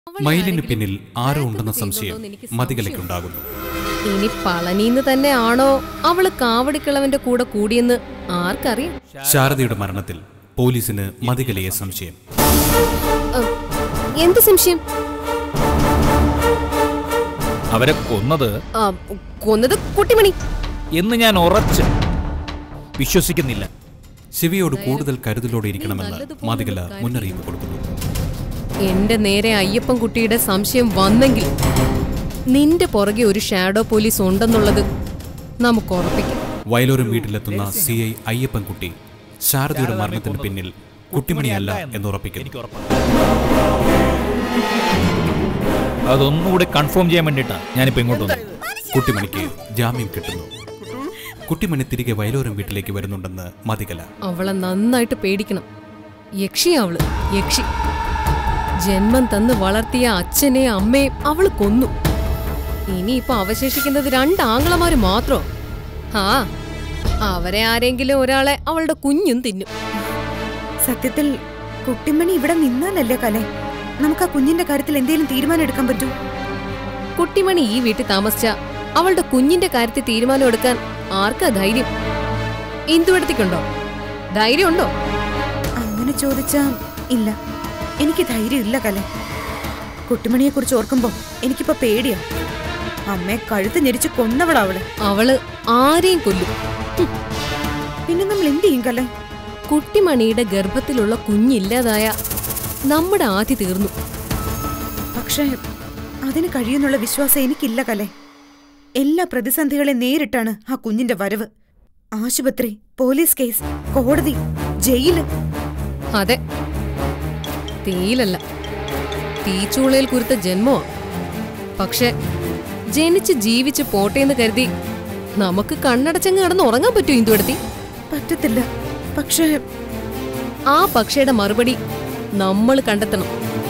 മയിലിന് പിന്നിൽ ആരോ ഉണ്ടെന്ന സംശയം മതികലയ്ക്കുണ്ടാകുന്നു ഇനി പളനിന്ന് തന്നെ ആണോ അവള് കാവടിക്കിളവന്റെ കൂടെ കൂടിയെന്ന് ആർക്കറിയാം ശാരദയുടെ മരണത്തിൽ പോലീസിന് മതികലയെ സംശയം അ, എന്ത് സംശയം അവരെ കൊന്നത് ആ, കൊന്നത് കുട്ടിമണി എന്ന് ഞാൻ ഉറച്ച് വിശ്വസിക്കുന്നില്ല ശിവയോട് കൂടുതൽ കരുതലോടെ ഇരിക്കണമെന്ന് മതികല മുന്നറിയിപ്പ് കൊടുക്കുന്നു എന്റെ നേരെ അയ്യപ്പൻ കുട്ടിയുടെ സംശയം വന്നെങ്കിൽ നിന്റെ പുറകെ ഒരു ഷാഡോ പോലീസ് ഉണ്ടെന്നുള്ളത് നമുക്ക് ഉറപ്പിക്കാം വയലോരം വീട്ടിലെത്തുന്ന സി ഐ അയ്യപ്പൻകുട്ടി ശാരദയുടെ മരണത്തിന് പിന്നിൽ കുട്ടിമണിയല്ല എന്നുറപ്പിക്കുന്നു എനിക്ക് ഉറപ്പാണ് അതൊന്നുകൂടി കൺഫേം ചെയ്യാൻ വേണ്ടിയിട്ടാണ് ഞാനിപ്പോ ഇങ്ങോട്ട് വന്നത് കുട്ടിമണിക്ക് ജാമ്യം കിട്ടുന്നു കുട്ടിമണി തിരികെ വയലോരം വീട്ടിലേക്ക് വരുന്നുണ്ടെന്ന് മതികല അവളെ നന്നായിട്ട് പേടിക്കണം യക്ഷി അവള് യക്ഷി ജന്മം തന്ന് വളർത്തിയ അച്ഛനെ അമ്മയും അവള് കൊന്നു ഇനിയിപ്പൊ അവശേഷിക്കുന്നത് രണ്ട് ആങ്ങളമാര് മാത്രോ ആ അവരെ ആരെങ്കിലും ഒരാളെ അവളുടെ കുഞ്ഞും തിന്നും സത്യത്തിൽ കുട്ടിമണി ഇവിടെ നിന്നാലല്ലേ കലെ നമുക്ക് ആ കുഞ്ഞിന്റെ കാര്യത്തിൽ എന്തെങ്കിലും തീരുമാനം എടുക്കാൻ പറ്റൂ കുട്ടിമണി ഈ വീട്ടിൽ താമസിച്ച അവളുടെ കുഞ്ഞിന്റെ കാര്യത്തിൽ തീരുമാനം എടുക്കാൻ ആർക്കാ ധൈര്യം ഇന്ദുവെടുത്തിക്കുണ്ടോ ധൈര്യമുണ്ടോ അങ്ങനെ ചോദിച്ചാ ഇല്ല എനിക്ക് ധൈര്യമില്ല കലെ കുട്ടിമണിയെ കുറിച്ച് ഓർക്കുമ്പോ എനിക്കിപ്പോ പേടിയാ അമ്മയെ കഴുത്ത് ഞെരിച്ച് കൊന്നവളവള് അവള് ആരെയും കൊല്ലും പിന്നെ നമ്മൾ എന്ത് ചെയ്യും കലെ കുട്ടിമണിയുടെ ഗർഭത്തിലുള്ള കുഞ്ഞില്ലാതായ നമ്മുടെ ആദ്യ തീർന്നു പക്ഷേ അതിന് കഴിയുന്നുള്ള വിശ്വാസം എനിക്കില്ല കലെ എല്ലാ പ്രതിസന്ധികളെ നേരിട്ടാണ് ആ കുഞ്ഞിന്റെ വരവ് ആശുപത്രി പോലീസ് കേസ് കോടതി ജയില് അതെ തീയിലല്ല തീച്ചൂളയിൽ കുരുത്ത ജന്മോ പക്ഷെ ജനിച്ച് ജീവിച്ച് പോട്ടേന്ന് കരുതി നമുക്ക് കണ്ണടച്ചങ്ങ് കിടന്ന് ഉറങ്ങാൻ പറ്റൂ ഇന്ദുവെടുത്തി പറ്റത്തില്ല പക്ഷേ ആ പക്ഷയുടെ മറുപടി നമ്മൾ കണ്ടെത്തണം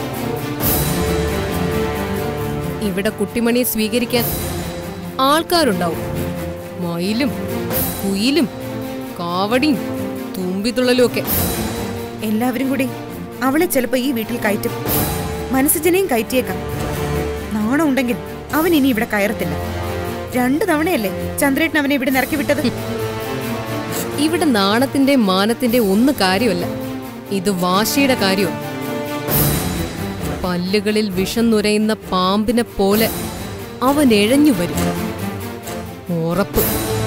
ഇവിടെ കുട്ടിമണിയെ സ്വീകരിക്കാൻ ആൾക്കാരുണ്ടാവും മയിലും കുയിലും കാവടിയും തുമ്പിതുള്ളലും ഒക്കെ എല്ലാവരും കൂടി അവളെ ചിലപ്പോ ഈ വീട്ടിൽ കയറ്റും മനസ്സജനെയും കയറ്റിയേക്കാം നാണം ഉണ്ടെങ്കിൽ അവൻ ഇനി ഇവിടെ കയറത്തില്ല രണ്ടു തവണയല്ലേ ചന്ദ്രേട്ടൻ അവനെ ഇവിടെ ഇറക്കി വിട്ടത് ഇവിടെ നാണത്തിന്റെ മാനത്തിന്റെ ഒന്ന് കാര്യമല്ല ഇത് വാശിയുടെ കാര്യവും പല്ലുകളിൽ വിഷം നുരയുന്ന പാമ്പിനെ പോലെ അവൻ എഴഞ്ഞു വരും ഉറപ്പ്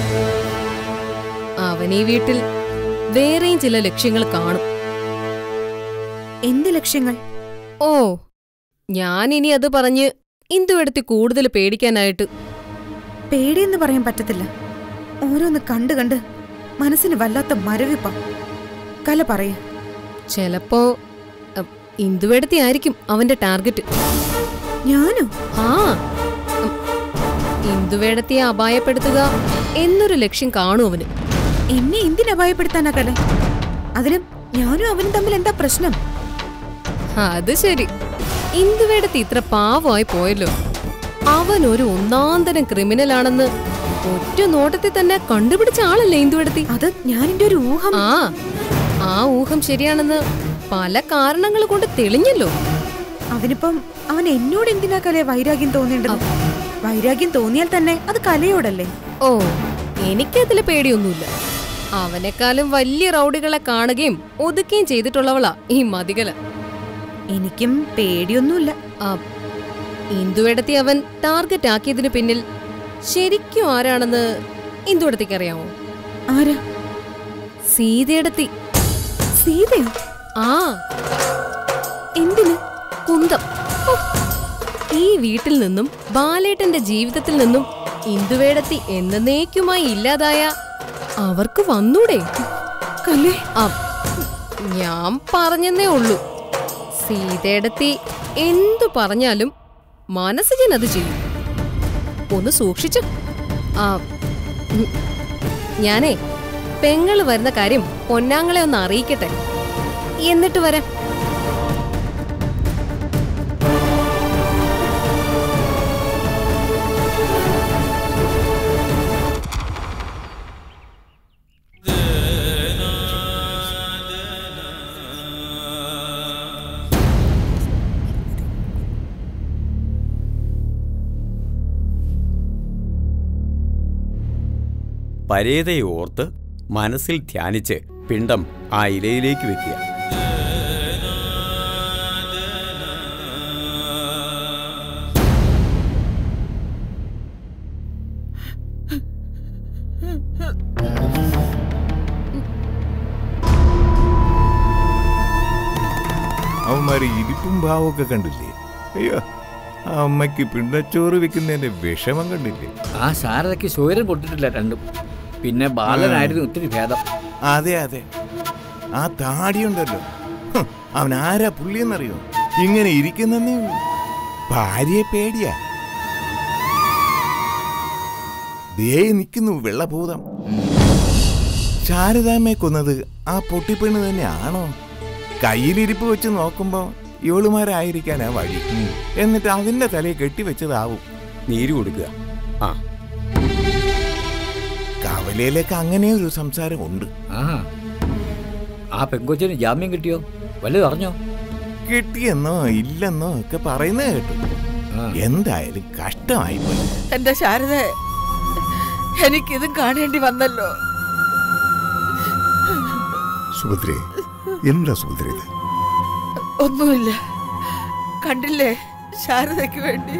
അവൻ ഈ വീട്ടിൽ വേറെയും ചില ലക്ഷ്യങ്ങൾ കാണും എന്ത് ലക്ഷ്യങ്ങൾ ഓ ഞാനിനി അത് പറഞ്ഞ് ഇന്ദുവെടുത്തി കൂടുതൽ പേടിക്കാനായിട്ട് പേടിയെന്ന് പറയാൻ പറ്റത്തില്ല ഓരോന്ന് കണ്ട് കണ്ട് മനസ്സിന് വല്ലാത്ത മരവിപ്പ കല പറയ ചിലപ്പോ അഹ്, ഇന്ദുവെടുത്തി ആയിരിക്കും അവന്റെ ടാർഗറ്റ് ഞാനോ ആ ഉം. ഇന്ദുവേടത്തിയെ അപായപ്പെടുത്തുക എന്നൊരു ലക്ഷ്യം കാണും അവന് എന്നെ എന്തിനു അപായപ്പെടുത്താനാ കല അതിന് ഞാനും അവനും തമ്മിൽ എന്താ പ്രശ്നം അത് ശരി ഇന്ദുവേടത്തി ഇത്ര പാവമായി പോയല്ലോ അവൻ ഒരു ഒന്നാന്തരം ക്രിമിനൽ ആണെന്ന് ഒറ്റ നോട്ടത്തിൽ തന്നെ കണ്ടുപിടിച്ച ആളല്ലേ ഇന്ദുവേടത്തി അത് ഞാൻ എന്റെ ഒരു ഊഹം ആ ആ ഊഹം ശരിയാണെന്ന് പല കാരണങ്ങൾ കൊണ്ട് തെളിഞ്ഞല്ലോ അതിനിപ്പം അവൻ എന്നോട് എന്തിനാ കലയെ വൈരാഗ്യം തോന്നേണ്ടത് വൈരാഗ്യം തോന്നിയാൽ തന്നെ അത് കലയോടല്ലേ ഓ എനിക്കതില് പേടിയൊന്നുമില്ല അവനെക്കാളും വലിയ റൗഡികളെ കാണുകയും ഒതുക്കുകയും ചെയ്തിട്ടുള്ളവളാ ഈ മതികല എനിക്കും പേടിയൊന്നുമില്ല ആ, ഇന്ദുവെടത്തി അവൻ ടാർഗറ്റ് ആക്കിയതിന് പിന്നിൽ ശരിക്കും ആരാണെന്ന് ഇന്ദുവെടത്തിക്ക് അറിയാമോ ആരാ സീതയെടത്തി സീതയോ ആ എന്തിന് കുന്തം ഹോ, ഈ വീട്ടിൽ നിന്നും ബാലേട്ടന്റെ ജീവിതത്തിൽ നിന്നും ഇന്ദുവേടത്തി എന്നേക്കുമായി ഇല്ലാതായ അവർക്ക് വന്നൂടെ കല്ലേ ആ, ഞാൻ പറഞ്ഞെന്നേ ഉള്ളൂ സീതയെടത്തി എന്തു പറഞ്ഞാലും മനസ്സുജൻ അത് ചെയ്യും ഒന്ന് സൂക്ഷിച്ചു ആ ഉം. ഞാനേ പെങ്ങള് വരുന്ന കാര്യം പൊന്നാങ്ങളെ ഒന്ന് അറിയിക്കട്ടെ എന്നിട്ട് വരാം പരേതയെ ഓർത്ത് മനസ്സിൽ ധ്യാനിച്ച് പിണ്ടം ആ ഇലയിലേക്ക് വെക്കുക അവന്മാര് ഇരിപ്പും ഭാവമൊക്കെ കണ്ടില്ലേ അയ്യോ ആ അമ്മയ്ക്ക് പിണ്ടച്ചോറ് വെക്കുന്നതിന്റെ വിഷമം കണ്ടില്ലേ ആ ശാരദയ്ക്ക് സ്വൈരം കൊടുത്തിട്ടില്ല രണ്ടും പിന്നെ ബാലനായിരുന്നു ഒത്തിരി ഭേദം അതെ അതെ ആ താടിയുണ്ടല്ലോ ഹും, അവൻ ആരാ പുള്ളിയെന്നറിയോ ഇങ്ങനെ ഇരിക്കുന്നേ ഉള്ളൂ ഭാര്യയെ പേടിയാ ദേ നിൽക്കുന്നു വെള്ളഭൂതം ശാരദാമ്മയെ കൊന്നത് ആ പൊട്ടിപ്പെണ്ണ് തന്നെയാണോ കയ്യിലിരിപ്പ് വെച്ച് നോക്കുമ്പോ ഇവളുമാരായിരിക്കാനാ വഴി എന്നിട്ട് അതിന്റെ തലയെ കെട്ടിവെച്ചതാവും നീര് കൊടുക്കുക ആ കവലയിലേക്ക് അങ്ങനെ ഒരു സംസാരം ഉണ്ട് ആ ആ പെങ്കൊച്ചിന് ജാമ്യം കിട്ടിയോ വല്ലതും അറിഞ്ഞോ കിട്ടിയെന്നോ ഇല്ലെന്നോ ഒക്കെ പറയുന്നത് കേട്ടു ആ. എന്തായാലും കഷ്ടമായി പോയി എന്റെ ശാരദ എനിക്കിതും കാണേണ്ടി വന്നല്ലോ സുഭദ്രേ എന്താ സുഭദ്ര ഇത് ഒന്നുമില്ല കണ്ടില്ലേ ശാരദയ്ക്ക് വേണ്ടി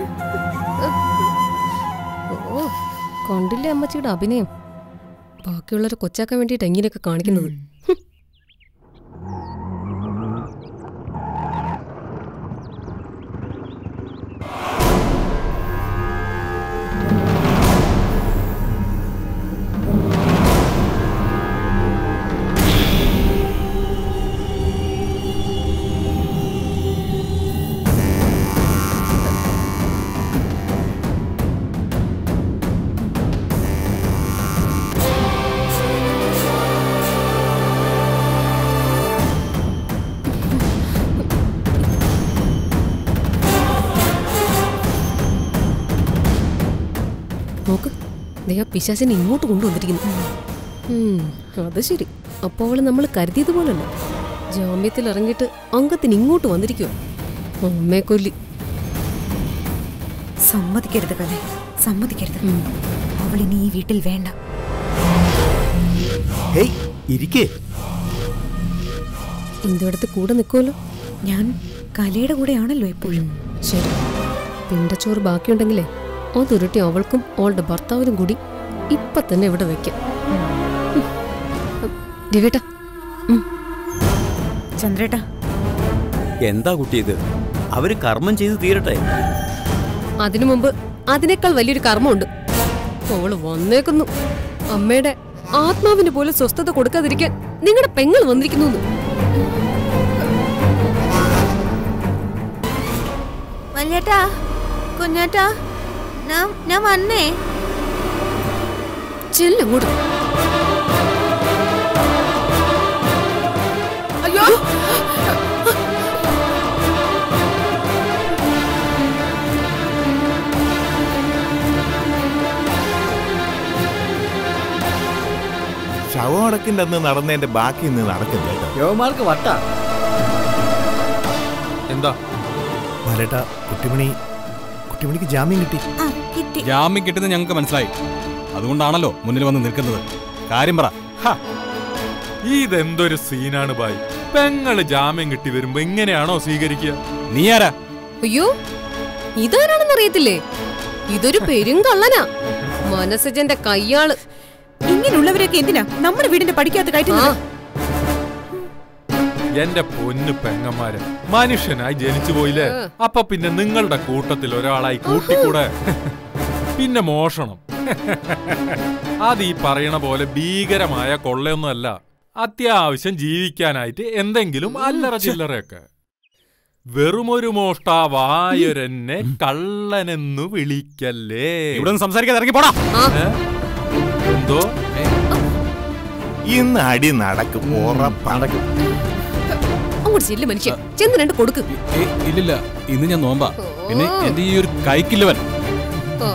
ഓ കണ്ടില്ലേ അമ്മച്ചിയുടെ അഭിനയം ബാക്കിയുള്ളവരെ കൊച്ചാക്കാൻ വേണ്ടിയിട്ട് എങ്ങനെയൊക്കെ കാണിക്കുന്നത് ഹും. നോക്ക് ദേ ആ പിശാസിനെ ഇങ്ങോട്ട് കൊണ്ടുവന്നിരിക്കുന്നു ഉം, അത് ശരി അപ്പൊ അവള് നമ്മൾ കരുതിയതുപോലല്ല ജാമ്യത്തിൽ ഇറങ്ങിയിട്ട് അംഗത്തിന് ഇങ്ങോട്ട് വന്നിരിക്കുവോ അമ്മയെ കൊല്ലി സമ്മതിക്കരുത് കഥ സമ്മതിക്കരുത് അവൾ ഇനി ഈ വീട്ടിൽ വേണ്ട ഹേയ് ഇരിക്കേ ഇന്ത്യടുത്ത് കൂടെ നിൽക്കുമല്ലോ ഞാൻ കലയുടെ കൂടെയാണല്ലോ എപ്പോഴും ശരി പിണ്ടച്ചോറ് ബാക്കിയുണ്ടെങ്കിലേ അതുരുട്ടി അവൾക്കും അവളുടെ ഭർത്താവിനും കൂടി ഇപ്പൊ തന്നെ ഇവിടെ വെക്കാം രവിട്ട ചന്ദ്രേട്ടാ എന്താ കുട്ടി ഇത് അവര് കർമ്മം ചെയ്ത് തീരട്ടെ അതിനു മുമ്പ് അതിനേക്കാൾ വലിയൊരു കർമ്മമുണ്ട് അവള് വന്നേക്കുന്നു അമ്മയുടെ ആത്മാവിന് പോലും സ്വസ്ഥത കൊടുക്കാതിരിക്കാൻ നിങ്ങളുടെ പെങ്ങൾ വന്നിരിക്കുന്നു വല്യേട്ടാ കുഞ്ഞേട്ടാ ഞാൻ ഞാൻ വന്നേ ചെല്ലങ്ങോട്ട് അയ്യോ ശവമടക്കിന്റെ അന്ന് നടന്നതിന്റെ ബാക്കി ഇന്ന് നടക്കില്ല കേട്ടോ യുവമാർക്ക് വട്ട എന്താ ബാലേട്ട കുട്ടിമണി കുട്ടിമണിക്ക് ജാമ്യം കിട്ടി ആ കിട്ടി ജാമ്യം കിട്ടുന്നത് ഞങ്ങൾക്ക് മനസ്സിലായി അതുകൊണ്ടാണല്ലോ മുന്നിൽ വന്ന് നിൽക്കുന്നത് കാര്യം പറ ഇതെന്തൊരു സീനാണ് ബായ് പെങ്ങള് ജാമ്യം കിട്ടി വരുമ്പോ ഇങ്ങനെയാണോ സ്വീകരിക്കുക നീ ആരാ അയ്യോ ഇതാരാണെന്ന് അറിയത്തില്ലേ ഇതൊരു പെരുങ്കള്ളനാ മനസ്സജന്റെ കയ്യാള് ഇങ്ങനെയുള്ളവരൊക്കെ എന്തിനാ നമ്മുടെ വീടിന്റെ പഠിക്കാത്ത ആ കയറ്റുന്നത് എന്റെ പൊന്നു പെങ്ങന്മാര് മനുഷ്യനായി ജനിച്ചു പോയില്ലേ ആ. അപ്പൊ പിന്നെ നിങ്ങളുടെ കൂട്ടത്തിൽ ഒരാളായി കൂട്ടിക്കൂടെ പിന്നെ മോഷണം അത് ഈ പറയണ പോലെ ഭീകരമായ കൊള്ളയൊന്നുമല്ല അത്യാവശ്യം ജീവിക്കാനായിട്ട് എന്തെങ്കിലും അല്ലറ ചില്ലറയൊക്കെ വെറുമൊരു മോഷ്ടാവായൊരെന്നെ കള്ളനെന്നു വിളിക്കല്ലേ ഇവിടെ നിന്ന് സംസാരിക്കാതെ ഇറങ്ങി പോടാ ഏ? എന്തോ ഇന്ന് അടി നടക്കും ഉറപ്പാ നടക്കും അങ്ങോട്ട് ചെല്ലു മനുഷ്യ ചെന്ന് രണ്ട് കൊടുക്ക് ഏ, ഇല്ലില്ല ഇന്ന് ഞാൻ നോമ്പാ പിന്നെ എന്റെ ഈ ഒരു കൈക്കില്ലവൻ ആ,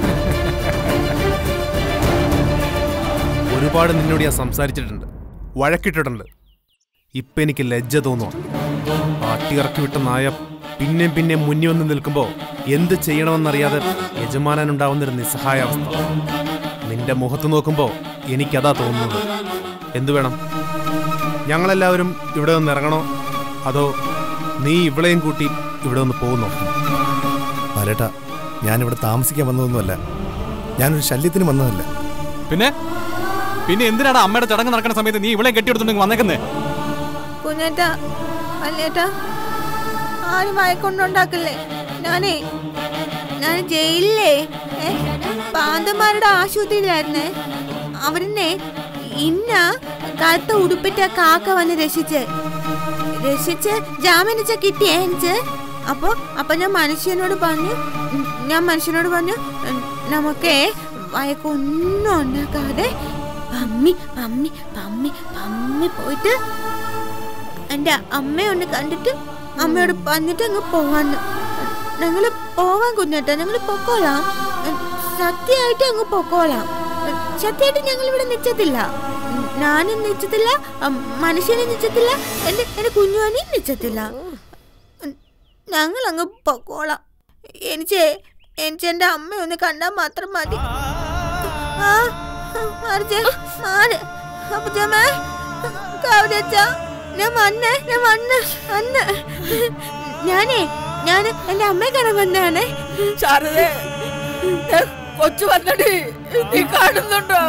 ഒരുപാട് നിന്നോട് ഞാൻ സംസാരിച്ചിട്ടുണ്ട് വഴക്കിട്ടിട്ടുണ്ട് ഇപ്പൊ എനിക്ക് ലജ്ജ തോന്നുന്നു ആട്ടിയിറക്കി വിട്ട നായ പിന്നെയും പിന്നെയും മുന്നിൽ വന്ന് നിൽക്കുമ്പോൾ എന്ത് ചെയ്യണമെന്നറിയാതെ യജമാനനുണ്ടാവുന്നൊരു നിസ്സഹായാവസ്ഥ നിന്റെ മുഖത്ത് നോക്കുമ്പോൾ എനിക്കതാ തോന്നുന്നത് എന്തു വേണം ഞങ്ങളെല്ലാവരും ഇവിടെ നിന്ന് ഇറങ്ങണോ അതോ നീ ഇവളെയും കൂട്ടി ഇവിടെ നിന്ന് പോകുന്നോ ബാലേട്ട ഞാനിവിടെ താമസിക്കാൻ വന്നതൊന്നുമല്ല ഞാനൊരു ശല്യത്തിന് വന്നതല്ല പിന്നെ പിന്നെ എന്തിനാണ് അമ്മയുടെ ചടങ്ങ് നടക്കുന്ന സമയത്ത് നീ ഇവളെ കെട്ടിയെടുത്തോണ്ടെങ്കിൽ വന്നേക്കുന്നേ കുഞ്ഞേട്ടാ വല്യേട്ടാ ആരും വയക്കൊണ്ടുണ്ടാക്കില്ലേ ഞാനേ ഞാൻ ജയിലിലേ ഏ, പാന്തന്മാരുടെ ആശുപത്രിയിലായിരുന്നേ അവരെന്നെ ഇന്ന കറുത്ത ഉടുപ്പിട്ട കാക്ക വന്ന് രക്ഷിച്ച് രക്ഷിച്ച് ജാമ്യനിച്ച കിട്ടിയേ എനിക്ക് അപ്പൊ അപ്പൊ ഞാൻ മനുഷ്യനോട് പറഞ്ഞു ഉം, ഞാൻ മനുഷ്യനോട് പറഞ്ഞു ഉം, നമുക്കേ വയക്കൊന്നും ഉണ്ടാക്കാതെ പമ്മി പമ്മി പമ്മി പമ്മി പോയിട്ട് എന്റെ അമ്മയൊന്ന് കണ്ടിട്ട് അമ്മയോട് പറഞ്ഞിട്ട് അങ്ങ് പോവാന്ന് ഞങ്ങള് പോവാൻ കുഞ്ഞേട്ടാ ഞങ്ങള് പൊക്കോളാം ഉം, സത്യമായിട്ട് അങ്ങ് പൊക്കോളാം ഉം, സത്യമായിട്ട് ഞങ്ങൾ ഇവിടെ നിച്ചത്തില്ല ഉം, ഞാനും നിച്ചത്തില്ല ഉം, മനുഷ്യനും നിച്ചത്തില്ല എന്റെ എന്റെ കുഞ്ഞുവാനും നിച്ചത്തില്ല ഉം, ഞങ്ങൾ അങ്ങ് പൊക്കോളാം എനിക്ക് എനിക്ക് എന്റെ അമ്മയൊന്ന് കണ്ടാൽ മാത്രം മതി ആ മാറിച്ചേ മാറ് അപ്പച്ചമ്മേ കവിതച്ച ഞാൻ വന്നേ ഞാൻ വന്ന് വന്ന് ഞാനേ ഞാൻ എന്റെ അമ്മയെ കാണാൻ വന്നതാണേ ശാരദേ ദേ, കൊച്ചു വന്നടി നീ കാണുന്നുണ്ടോ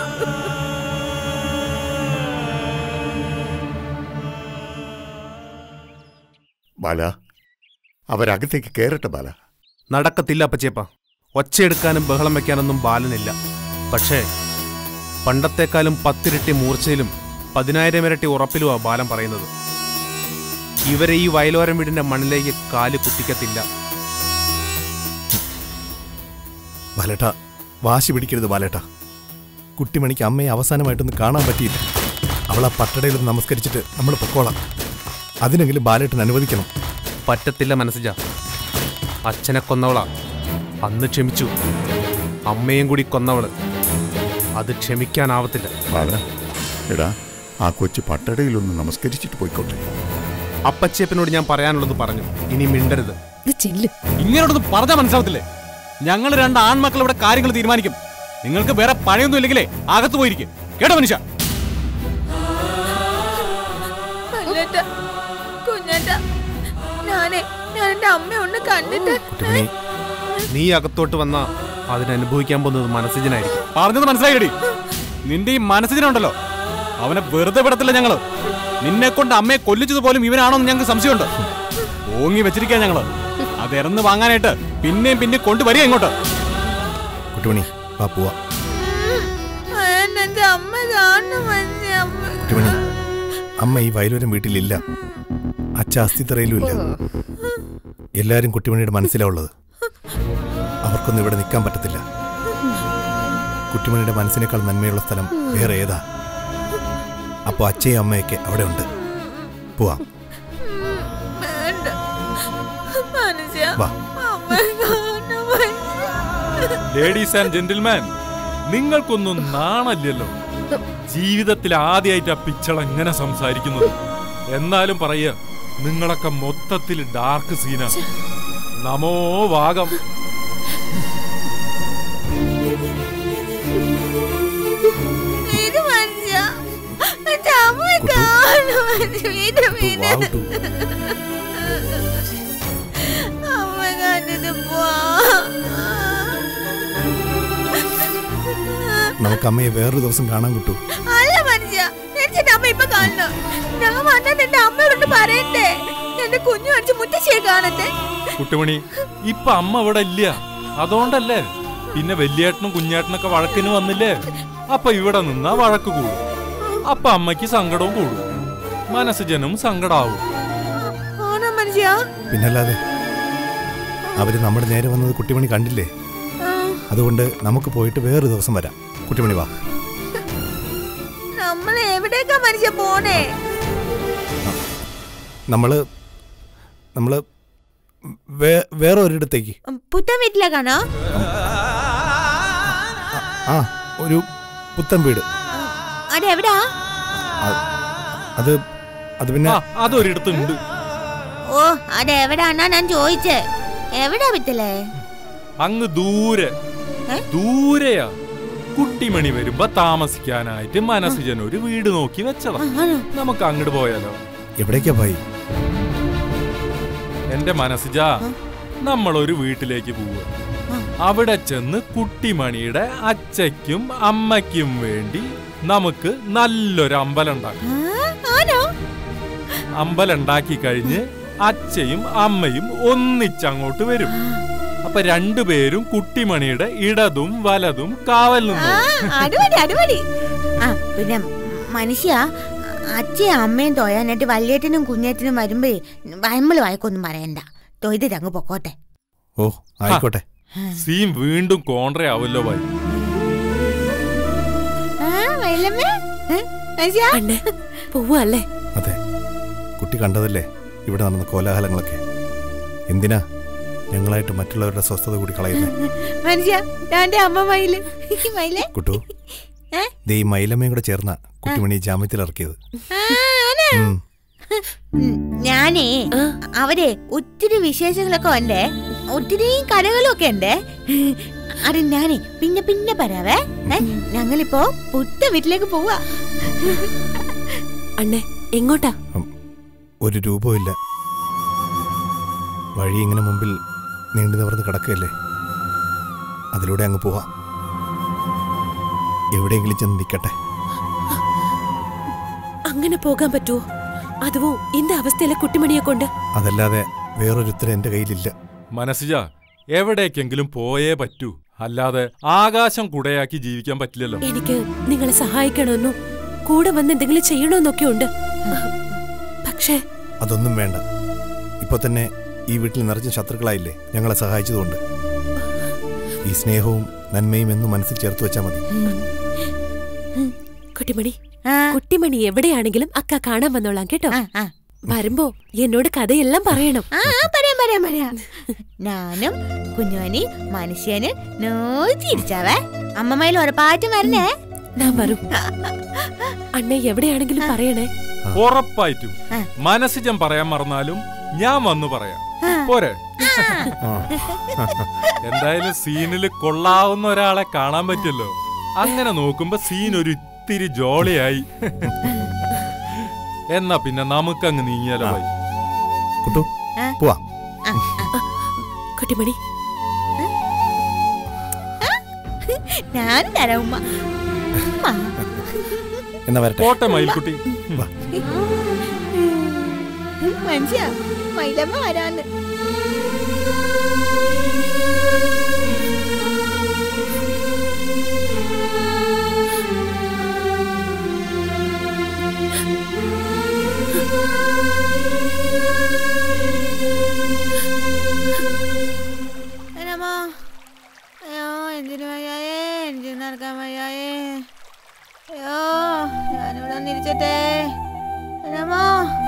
ബാല അവരകത്തേക്ക് കയറട്ടെ ബാല നടക്കത്തില്ല അപ്പച്ചേപ്പ ഒച്ചയെടുക്കാനും ബഹളം വെക്കാനൊന്നും ബാലനില്ല പക്ഷേ പണ്ടത്തെക്കാളും പത്തിരട്ടി മൂർച്ചയിലും പതിനായിരം ഇരട്ടി ഉറപ്പിലുമാ ബാലൻ പറയുന്നത് ഇവരെ ഈ വയലോരം വീടിന്റെ മണ്ണിലേക്ക് കാല് കുത്തിക്കത്തില്ല ബാലേട്ട വാശി പിടിക്കരുത് ബാലേട്ട കുട്ടിമണിക്ക് അമ്മയെ അവസാനമായിട്ടൊന്ന് കാണാൻ പറ്റിയില്ല അവൾ ആ പട്ടടയിലൊന്ന് നമസ്കരിച്ചിട്ട് നമ്മൾ പൊക്കോളാം അതിനെങ്കിലും ബാലേട്ടൻ അനുവദിക്കണം പറ്റത്തില്ല മനസ്സിജ അച്ഛനെ കൊന്നവളാ അന്ന് ക്ഷമിച്ചു അമ്മയും കൂടി കൊന്നവള് അത് ക്ഷമിക്കാനാവത്തില്ല ബാല എടാ ആ കൊച്ചു പട്ടടയിലൊന്ന് നമസ്കരിച്ചിട്ട് പോയിക്കോട്ടെ അപ്പച്ചേപ്പനോട് ഞാൻ പറയാനുള്ളത് പറഞ്ഞു ഇനി മിണ്ടരുത് ഇത് ചെല്ല് ഇങ്ങനോടൊന്നും പറഞ്ഞാൽ മനസ്സിലാവത്തില്ലേ ഞങ്ങൾ രണ്ട് ആൺമക്കൾ ഇവിടെ കാര്യങ്ങൾ തീരുമാനിക്കും നിങ്ങൾക്ക് വേറെ പണിയൊന്നും ഇല്ലെങ്കിലേ അകത്ത് പോയിരിക്കും കേട്ടോ മനുഷ്യ കുഞ്ഞേട്ട കുഞ്ഞേട്ട ഞാനേ ഞാൻ എന്റെ അമ്മയെ ഒന്ന് കണ്ടിട്ട് കുട്ടിമണി നീ അകത്തോട്ട് വന്ന അതിനനുഭവിക്കാൻ പോകുന്നത് മനസ്സിജനായിരിക്കും പറഞ്ഞത് മനസ്സിലായിടി നിന്റെ ഈ മനസ്സിനുണ്ടല്ലോ അവനെ വെറുതെ വിടത്തില്ല ഞങ്ങള് നിന്നെ കൊണ്ട് അമ്മയെ കൊല്ലിച്ചത് പോലും ഇവനാണോന്ന് ഞങ്ങൾക്ക് സംശയമുണ്ട് ഓങ്ങി വെച്ചിരിക്കുക ഞങ്ങള് അത് ഇറന്ന് വാങ്ങാനായിട്ട് പിന്നെയും പിന്നെ കൊണ്ടുവരിക ഇങ്ങോട്ട് കുട്ടിമണി വാ പോവാ എന്റെ അമ്മ കാണണം എന്റെ അമ്മ കുട്ടിമണി അമ്മ ഈ വയലൂരം വീട്ടിലില്ല അച്ഛ അസ്ഥിത്തറയിലും ഇല്ല എല്ലാരും കുട്ടിമണിയുടെ മനസ്സിലാവുള്ളത് അവർക്കൊന്നും ഇവിടെ നിൽക്കാൻ പറ്റത്തില്ല കുട്ടിമണിയുടെ മനസ്സിനേക്കാൾ നന്മയുള്ള സ്ഥലം വേറെ ഏതാ അപ്പോൾ അച്ഛയും അമ്മയൊക്കെ അവിടെ ഉണ്ട് പോവാം വേണ്ട മനുഷ്യ വാ. അമ്മ കാണണം മനുഷ്യ ലേഡീസ് ആൻഡ് ജെന്റിൽമാൻ നിങ്ങൾക്കൊന്നും നാണല്ലല്ലോ ജീവിതത്തിൽ ആദ്യമായിട്ട് ആ പിച്ചൾ എങ്ങനെ സംസാരിക്കുന്നത് എന്നാലും പറയുക നിങ്ങളൊക്കെ മൊത്തത്തിൽ ഡാർക്ക് സീനാ നമോ വാഗം ഇത് മനുഷ്യ എന്റെ അമ്മ കാണണം മനുഷ്യ വീട് വീട് വാവുട്ടു. അമ്മ കണ്ടിട്ട് പോ നമുക്ക് അമ്മയെ വേറൊരു ദിവസം കാണാൻ കിട്ടൂ അല്ല മനുഷ്യ എന്റെ അമ്മ ഇപ്പൊ കാണണം ഞാൻ വന്നത് എന്റെ അമ്മയോട് പറയണ്ടേ എന്റെ കുഞ്ഞു അടിച്ച് മുത്തശ്ശിയെ കാണട്ടെ കുട്ടുമണി ഇപ്പൊ അമ്മ ഇവിടെ ഇല്ല അതുകൊണ്ടല്ലേ പിന്നെ വലിയേട്ടനും കുഞ്ഞേട്ടനൊക്കെ വഴക്കിന് വന്നില്ലേ അപ്പൊ ഇവിടെ നിന്നാ വഴക്ക് കൂടും അപ്പൊ അമ്മയ്ക്ക് സങ്കടവും കൂടും മനസ്സ് ജനം സങ്കടാവും ആണോ മനുഷ്യ പിന്നല്ലാതെ അവര് നമ്മുടെ നേരെ വന്നത് കുട്ടിമണി കണ്ടില്ലേ അതുകൊണ്ട് നമുക്ക് പോയിട്ട് വേറൊരു ദിവസം വരാം കുട്ടിമണി വാ നമ്മൾ എവിടേക്കാ മനുഷ്യ പോണേ നമ്മള് നമ്മള് വേ- വേറെ ഒരിടത്തേക്ക് പുത്തൻ വീട്ടിലേക്കാണോ ആ ഒരു പുത്തൻ വീട് അതെവിടാ അ- അത് അത് പിന്നെ ആ അതൊരിടത്തുണ്ട് ഓ അതെവിടാന്നാ ഞാൻ ചോദിച്ചേ എവിടാ വിത്തലേ അങ്ങ് ദൂരെ ഏ? ദൂരെയാ കുട്ടിമണി വരുമ്പോ താമസിക്കാനായിട്ട് മനസ്സിജൻ ഒരു വീട് നോക്കി വെച്ചതാ നമുക്ക് അങ്ങോട്ട് പോയാലോ എവിടേക്കാ ഭായി എന്റെ മനസ്സിജ നമ്മളൊരു വീട്ടിലേക്ക് പോവുക അവിടെ ചെന്ന് കുട്ടിമണിയുടെ അച്ഛയ്ക്കും അമ്മയ്ക്കും വേണ്ടി നമുക്ക് നല്ലൊരു അമ്പലം ഉണ്ടാക്കാം ആണോ അമ്പലം ഉണ്ടാക്കി കഴിഞ്ഞ് അച്ഛയും അമ്മയും ഒന്നിച്ചങ്ങോട്ട് വരും അപ്പൊ രണ്ടുപേരും കുട്ടിമണിയുടെ ഇടതും വലതും കാവൽ നിന്നു ആ അടിപൊളി അടിപൊളി ആ പിന്നെ മനുഷ്യ അച്ഛയും അമ്മയും തോയാനായിട്ട് വല്യേട്ടനും കുഞ്ഞേട്ടനും വരുമ്പേ വയമ്മള് വായക്കൊന്നും പറയണ്ട തൊയ്തിട്ട് അങ്ങ് പൊക്കോട്ടെ ഓ ആയിക്കോട്ടെ സീൻ വീണ്ടും കോൺട്രയാവല്ലോ ഭായി ആ വയലമ്മേ ഏ, മനുഷ്യ പോവല്ലേ അതെ കുട്ടി കണ്ടതല്ലേ ഇവിടെ നടന്ന കോലാഹലങ്ങളൊക്കെ എന്തിനാ ഞങ്ങളായിട്ട് മറ്റുള്ളവരുടെ സ്വസ്ഥത കൂടി കളയുന്നത് മനുഷ്യ ഞാന്റെ അമ്മ മയില് മയിലേ കുട്ടു ഏ? ദേ ഈ മൈലമ്മയും കൂടെ ചേർന്ന കുട്ടിമണി ജാമ്യത്തിൽ ഇറക്കിയത് ഉം. ഉം, ഞാനേ അവരെ ഒത്തിരി വിശേഷങ്ങളൊക്കെ ഉണ്ടേ ഒത്തിരി കലകളും ഒക്കെ ഉണ്ടേ അത് ഞാനേ പിന്നെ പിന്നെ പറയാവേ ഏ, ഞങ്ങളിപ്പോ പുട്ട വീട്ടിലേക്ക് പോവാ അണ്ണേ എങ്ങോട്ടാ ഒരു രൂപവും ഇല്ല വഴി ഇങ്ങനെ മുമ്പിൽ നീണ്ടു നിവർന്ന് കിടക്കുകയല്ലേ അതിലൂടെ അങ്ങ് പോവാം എവിടെയെങ്കിലും ചെന്ന് നിൽക്കട്ടെ അങ്ങനെ പോകാൻ പറ്റുമോ അതുവോ இந்த അവസ്ഥയിലെ കുട്ടിമണിയെ കൊണ്ട് അതല്ലാതെ വേറൊരു ഉത്തരം എൻ്റെ കയ്യിലില്ല മനസ്സിജ എവിടേക്കെങ്കിലും പോയേ പറ്റൂ അല്ലാതെ ആകാശം കുടയാക്കി ജീവിക്കാൻ പറ്റില്ലല്ലോ എനിക്ക് നിങ്ങളെ സഹായിക്കണമെന്നും കൂടെ വന്ന് എന്തെങ്കിലും ചെയ്യണമെന്നൊക്കെ ഉണ്ട് പക്ഷേ അതൊന്നും വേണ്ട ഇപ്പൊ തന്നെ ഈ വീട്ടിൽ നിറച്ച ശത്രുക്കളായില്ലേ ഞങ്ങളെ സഹായിച്ചതുകൊണ്ട് ഈ സ്നേഹവും നന്മയും എന്നും മനസ്സിൽ ചേർത്ത് വെച്ചാൽ മതി കുട്ടിമണി കുട്ടിമണി എവിടെയാണെങ്കിലും അക്ക കാണാൻ വന്നോളാം കേട്ടോ വരുമ്പോ എന്നോട് കഥയെല്ലാം പറയണം ആ ആ, പറയാം പറയാം പറയാം ഞാനും കുഞ്ഞുവനി മനുഷ്യന് നോച്ചിരിച്ചാവേ അമ്മമ്മയിൽ ഉറപ്പാറ്റും വരണേ ഞാൻ വരും അണ്ണ എവിടെയാണെങ്കിലും പറയണേ ഉറപ്പായിട്ടും മനസ്സിജം പറയാൻ മറന്നാലും ഞാൻ വന്നു പറയാം പോരെ എന്തായാലും സീനിൽ കൊള്ളാവുന്ന ഒരാളെ കാണാൻ പറ്റില്ലോ അങ്ങനെ നോക്കുമ്പോ സീൻ ഒരു ഇത്തിരി ജോളിയായി എന്നാ പിന്നെ നമുക്കങ്ങ് നീങ്ങിയാലോ ഭായി കുട്ടു പോവാ കുട്ടിമണി ഞാൻ തരാം ഉമ്മ ഉമ്മ. എന്നാ വരട്ടെ പോട്ടെ മയിൽക്കുട്ടി മനുഷ്യ മൈലമ്മ വരാന്ന് അമ്മോ അയ്യോ എന്തിനു വയ്യായേ എന്തിനു നടക്കാൻ വയ്യായേ അയ്യോ ഞാനിവിടെ ഒന്നിരിച്ചട്ടെ അമ്മോ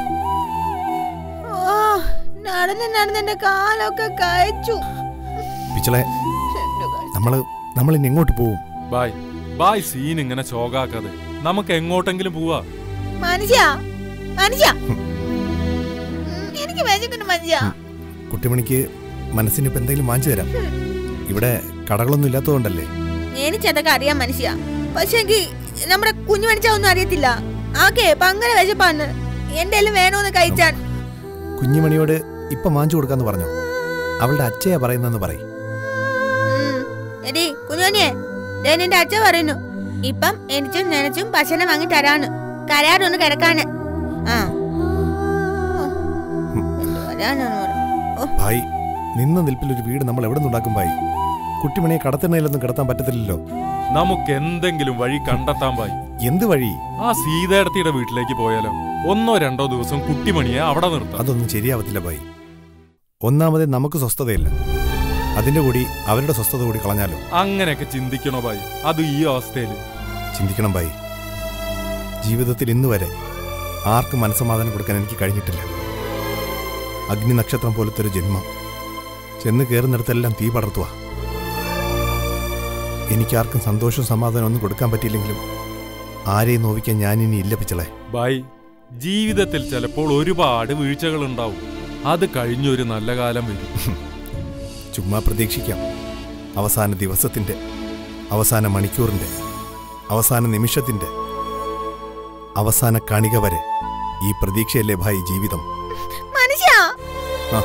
ഓ നടന്ന് നടന്ന് എന്റെ കാലൊക്കെ കഴിച്ചു പിച്ചളെ നമ്മള് നമ്മൾ ഇനി എങ്ങോട്ട് പോവും ബായ് ബായ് സീൻ ഇങ്ങനെ ചോകാക്കാതെ നമുക്ക് എങ്ങോട്ടെങ്കിലും പോവാ മനുഷ്യ മനുഷ്യ ഉം, എനിക്ക് വിശക്കുന്നു മനുഷ്യ കുട്ടിമണിക്ക് മനസ്സിന് ഇപ്പൊ എന്തെങ്കിലും വാങ്ങിച്ചു തരാം ഇവിടെ കടകളൊന്നും ഇല്ലാത്തതുകൊണ്ടല്ലേ എനിക്കതൊക്കെ അറിയാം മനുഷ്യ പക്ഷേ നമ്മുടെ കുഞ്ഞു മനുഷ്യ ഒന്നും അറിയത്തില്ല ആകെ പങ്കര വിശപ്പാണ് എന്റെ എല്ലാം വേണോന്ന് കഴിച്ചാൻ കുഞ്ഞുമണിയോട് ഇപ്പൊ വാങ്ങിച്ചു കൊടുക്കാന്ന് പറഞ്ഞോ അവളുടെ അച്ഛയാ പറയുന്നെന്ന് പറയും എടി കുഞ്ഞോനിയെ ദേ നിന്റെ അച്ഛൻ പറയുന്നു ഇപ്പം എനിച്ചും നനച്ചും ഭക്ഷണം വാങ്ങി തരാന്ന് കരാറൊന്ന് കിടക്കാന് ആ ഓ, എന്ത് വരാനാന്ന് പറ. ഓ, ഭായി നിന്ന നിൽപ്പിൽ ഒരു വീട് നമ്മൾ എവിടെ നിന്നുണ്ടാക്കും ഭായി കുട്ടിമണിയെ കടത്തിണ്ണയിലൊന്നും കിടത്താൻ പറ്റത്തില്ലല്ലോ നമുക്ക് എന്തെങ്കിലും വഴി കണ്ടെത്താൻ പായി എന്ത് വഴി ആ സീതേടത്തിയുടെ വീട്ടിലേക്ക് പോയാലോ ഒന്നോ രണ്ടോ ദിവസം കുട്ടിമണിയെ അവിടെ നിർത്താം അതൊന്നും ശരിയാവത്തില്ല ഭായി ഒന്നാമതേ നമുക്ക് സ്വസ്ഥതയില്ല അതിന്റെ കൂടി അവരുടെ സ്വസ്ഥത കൂടി കളഞ്ഞാലോ അങ്ങനെയൊക്കെ ചിന്തിക്കണോ ബായി അത് ഈ അവസ്ഥയില് ചിന്തിക്കണം ഭായി ജീവിതത്തിൽ ഇന്ന് വരെ ആർക്കും മനസ്സമാധാനം കൊടുക്കാൻ എനിക്ക് കഴിഞ്ഞിട്ടില്ല അഗ്നി നക്ഷത്രം പോലത്തെ ഒരു ജന്മം ചെന്ന് കയറുന്നിടത്തെല്ലാം തീ പടർത്തുക എനിക്കാർക്കും സന്തോഷവും സമാധാനം ഒന്നും കൊടുക്കാൻ പറ്റിയില്ലെങ്കിലും ആരെയും നോവിക്കാൻ ഞാനിനി ഇല്ല പിച്ചളെ ബായ് ജീവിതത്തിൽ ചിലപ്പോൾ ഒരുപാട് വീഴ്ചകൾ ഉണ്ടാവും അത് കഴിഞ്ഞൊരു നല്ല കാലം വരും ചുമ്മാ പ്രതീക്ഷിക്കാം അവസാന ദിവസത്തിന്റെ അവസാന മണിക്കൂറിന്റെ അവസാന നിമിഷത്തിന്റെ അവസാന കണിക വരെ ഈ പ്രതീക്ഷയല്ലേ ഭായി ജീവിതം മനുഷ്യ ആ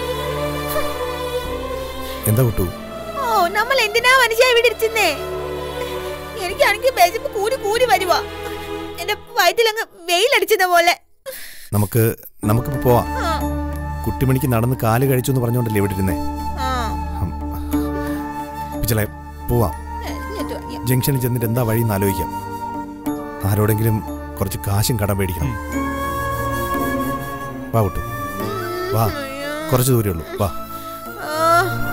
എന്താ കുട്ടു ഓ നമ്മൾ എന്തിനാ മനുഷ്യ ഇവിടെ ഇരിക്കുന്നേ എനിക്കാണെങ്കിൽ വിശപ്പ് കൂടി കൂടി വരുവാ എന്റെ വയറ്റിലങ്ങ് വെയിലടിച്ചത് പോലെ നമുക്ക് നമുക്കിപ്പോ പോവാം ആ, കുട്ടിമണിക്ക് നടന്ന് കാല് കഴിച്ചു എന്ന് പറഞ്ഞോണ്ടല്ലേ ഇവിടെ ഇരുന്നേ ആ. പിച്ചളെ പോവാം എന്നിട്ട് വയ്യ. ജംഗ്ഷനിൽ ചെന്നിട്ട് എന്താ വഴി എന്ന് ആലോചിക്കാം ആരോടെങ്കിലും കുറച്ച് കാശും കടം മേടിക്കണം വാ കുട്ടു വാ കുറച്ച് ദൂരേ ഉള്ളൂ വാ ആ.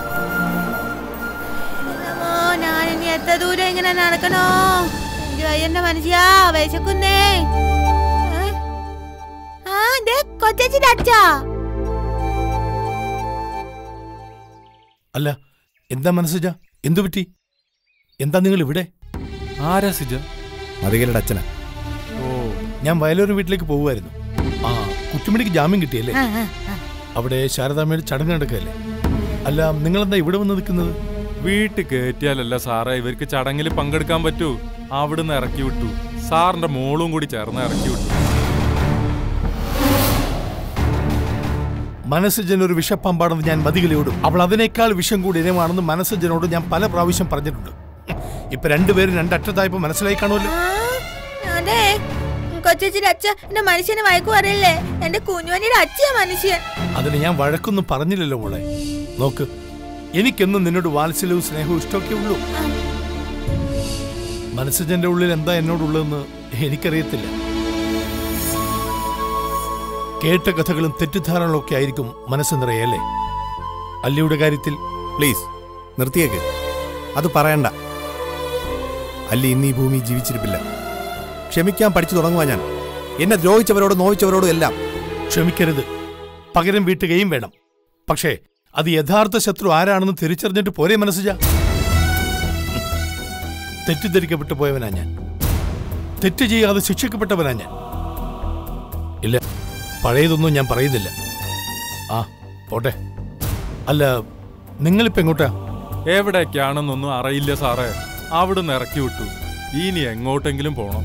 എന്നമ്മോ, ഞാനിനി എത്ര ദൂരം ഇങ്ങനെ നടക്കണോ എനിക്ക് വയ്യന്റെ മനുഷ്യ വിശക്കുന്നേ ഏ? ആ ദേ കൊച്ചച്ചിന്റെ അച്ഛാ അല്ല എന്താ മനസ്സിജ എന്തു പറ്റി എന്താ നിങ്ങൾ ഇവിടെ ആരാ സിജ മതികരുടെ അച്ഛനാ ഓ ഞാൻ വയലൂർ വീട്ടിലേക്ക് പോകുമായിരുന്നു ആ കുട്ടിമണിക്ക് ജാമ്യം കിട്ടിയല്ലേ ആ, ആ, ആ. അവിടെ ശാരദാമ്മയുടെ ചടങ്ങ് നടക്കല്ലേ അല്ല നിങ്ങളെന്താ ഇവിടെ വന്ന് നിൽക്കുന്നത് വീട്ടിൽ കയറ്റിയാലല്ല സാറേ ഇവർക്ക് ചടങ്ങിൽ പങ്കെടുക്കാൻ പറ്റൂ അവിടുന്ന് ഇറക്കി വിട്ടു സാറിന്റെ മോളും കൂടി ചേർന്ന് ഇറക്കി വിട്ടു മനസ്സജൻ ഒരു വിഷപ്പാമ്പാണെന്ന് ഞാൻ മതികലയോടും അവൾ അതിനേക്കാൾ വിഷം കൂടി ഇനമാണെന്ന് മനസ്സജനോട് ഞാൻ പല പ്രാവശ്യം പറഞ്ഞിട്ടുണ്ട് ഇപ്പൊ രണ്ടുപേരും രണ്ടറ്റത്തായപ്പോ മനസ്സിലായി കാണുമല്ലോ അതെ കൊച്ചച്ചിന്റെ അച്ഛ എന്റെ മനുഷ്യനെ വഴക്കു പറയല്ലേ എന്റെ കുഞ്ഞുവനിയുടെ അച്ഛയാ മനുഷ്യൻ അതിന് ഞാൻ വഴക്കൊന്നും പറഞ്ഞില്ലല്ലോ മോളെ നോക്ക് എനിക്കെന്നും നിന്നോട് വാത്സല്യവും സ്നേഹവും ഇഷ്ടമൊക്കെ ഉള്ളൂ മനസ്സജന്റെ ഉള്ളിൽ എന്താ എന്നോടുള്ളതെന്ന് എനിക്കറിയത്തില്ല കേട്ട കഥകളും തെറ്റിദ്ധാരണകളും ഒക്കെ ആയിരിക്കും മനസ്സ് നിറയല്ലേ അല്ലിയുടെ കാര്യത്തിൽ പ്ലീസ് നിർത്തിയേക്ക് അത് പറയണ്ട അല്ലി ഇന്ന് ഈ ഭൂമി ജീവിച്ചിരിപ്പില്ല ക്ഷമിക്കാൻ പഠിച്ചു തുടങ്ങുവാ ഞാൻ എന്നെ ദ്രോഹിച്ചവരോടും നോവിച്ചവരോടും എല്ലാം ക്ഷമിക്കരുത് പകരം വീട്ടുകയും വേണം പക്ഷേ അത് യഥാർത്ഥ ശത്രു ആരാണെന്ന് തിരിച്ചറിഞ്ഞിട്ട് പോരെ മനസ്സിജ തെറ്റിദ്ധരിക്കപ്പെട്ടു പോയവനാ ഞാൻ തെറ്റ് ചെയ്യാതെ ശിക്ഷിക്കപ്പെട്ടവനാ ഞാൻ ഇല്ല പഴയതൊന്നും ഞാൻ പറയുന്നില്ല ആ പോട്ടെ അല്ല നിങ്ങളിപ്പോ എങ്ങോട്ടാ എവിടേക്കാണെന്നൊന്നും അറിയില്ല സാറേ അവിടുന്ന് ഇറക്കി വിട്ടു ഇനി എങ്ങോട്ടെങ്കിലും പോണം